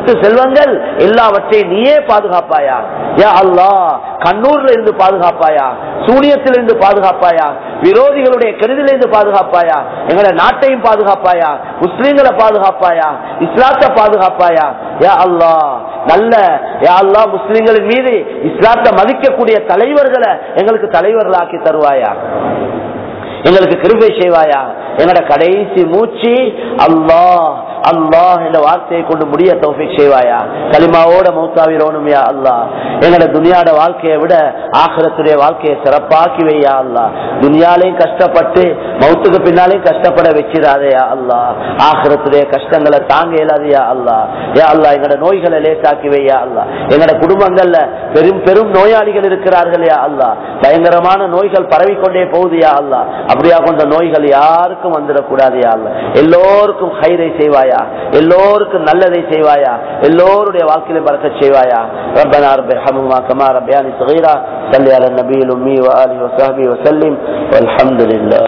சொத்து செல்வங்கள் எல்லாவற்றையும் நீயே பாதுகாப்பாயா யா அல்லாஹ் கண்ணூர்ல இருந்து பாதுகாப்பாயா சூனியத்திலிருந்து பாதுகாப்பாயா விரோதிகளுடைய கெடுதிலிருந்து பாதுகாப்பாயா எங்களை நாட்டையும் பாதுகாப்பாயா முஸ்லீம்களை பாதுகாப்பாயா இஸ்லாத்தை பாதுகாப்பாயா யா அல்லாஹ் நல்ல யா அல்லாஹ் முஸ்லிம்களின் மீது இஸ்லாத்தை மதிக்கக்கூடிய தலைவர்களை எங்களுக்கு தலைவர்களாக்கி தருவாயா எங்களுக்கு கிருபை செய்வாயா எங்களோட கடைசி மூச்சு அல்லாஹ் அல்லாஹ் என்ற வார்த்தையை கொண்டு முடிய தௌஃபிக் செய்வாயா களிமாவோட மௌத்தாவிரோனும் யா அல்லாஹ் எங்களோட துனியாட வாழ்க்கையை விட ஆகிரத்துடைய வாழ்க்கையை சிறப்பாக்கி வையா அல்லாஹ் துனியாலையும் கஷ்டப்பட்டு மௌத்துக்கு பின்னாலையும் கஷ்டப்பட வச்சிடாதே யா அல்லாஹ் ஆகிரத்துடைய கஷ்டங்களை தாங்க இயலாதையா அல்லாஹ் யா அல்லாஹ் எங்களோட நோய்களை லேசாக்கி வையா அல்லாஹ் எங்களோட குடும்பங்கள்ல பெரும் பெரும் நோயாளிகள் இருக்கிறார்கள் யா அல்லாஹ் பயங்கரமான நோய்கள் பரவிக்கொண்டே போகுது யா அல்லாஹ் அப்படியா கொண்ட நோய்கள் யாருக்கும் வந்துடக்கூடாது யா அல்லாஹ் எல்லோருக்கும் ஹைரை செய்வாயா எல்லோருக்கும் நல்லதை செய்வாயா எல்லோருடைய வாழ்க்கையில பறக்க செய்வாயா ربنا رب ارحمهما كما ربياني صغيرا صل على النبي الأمي وآله وصحبه وسلم والحمد لله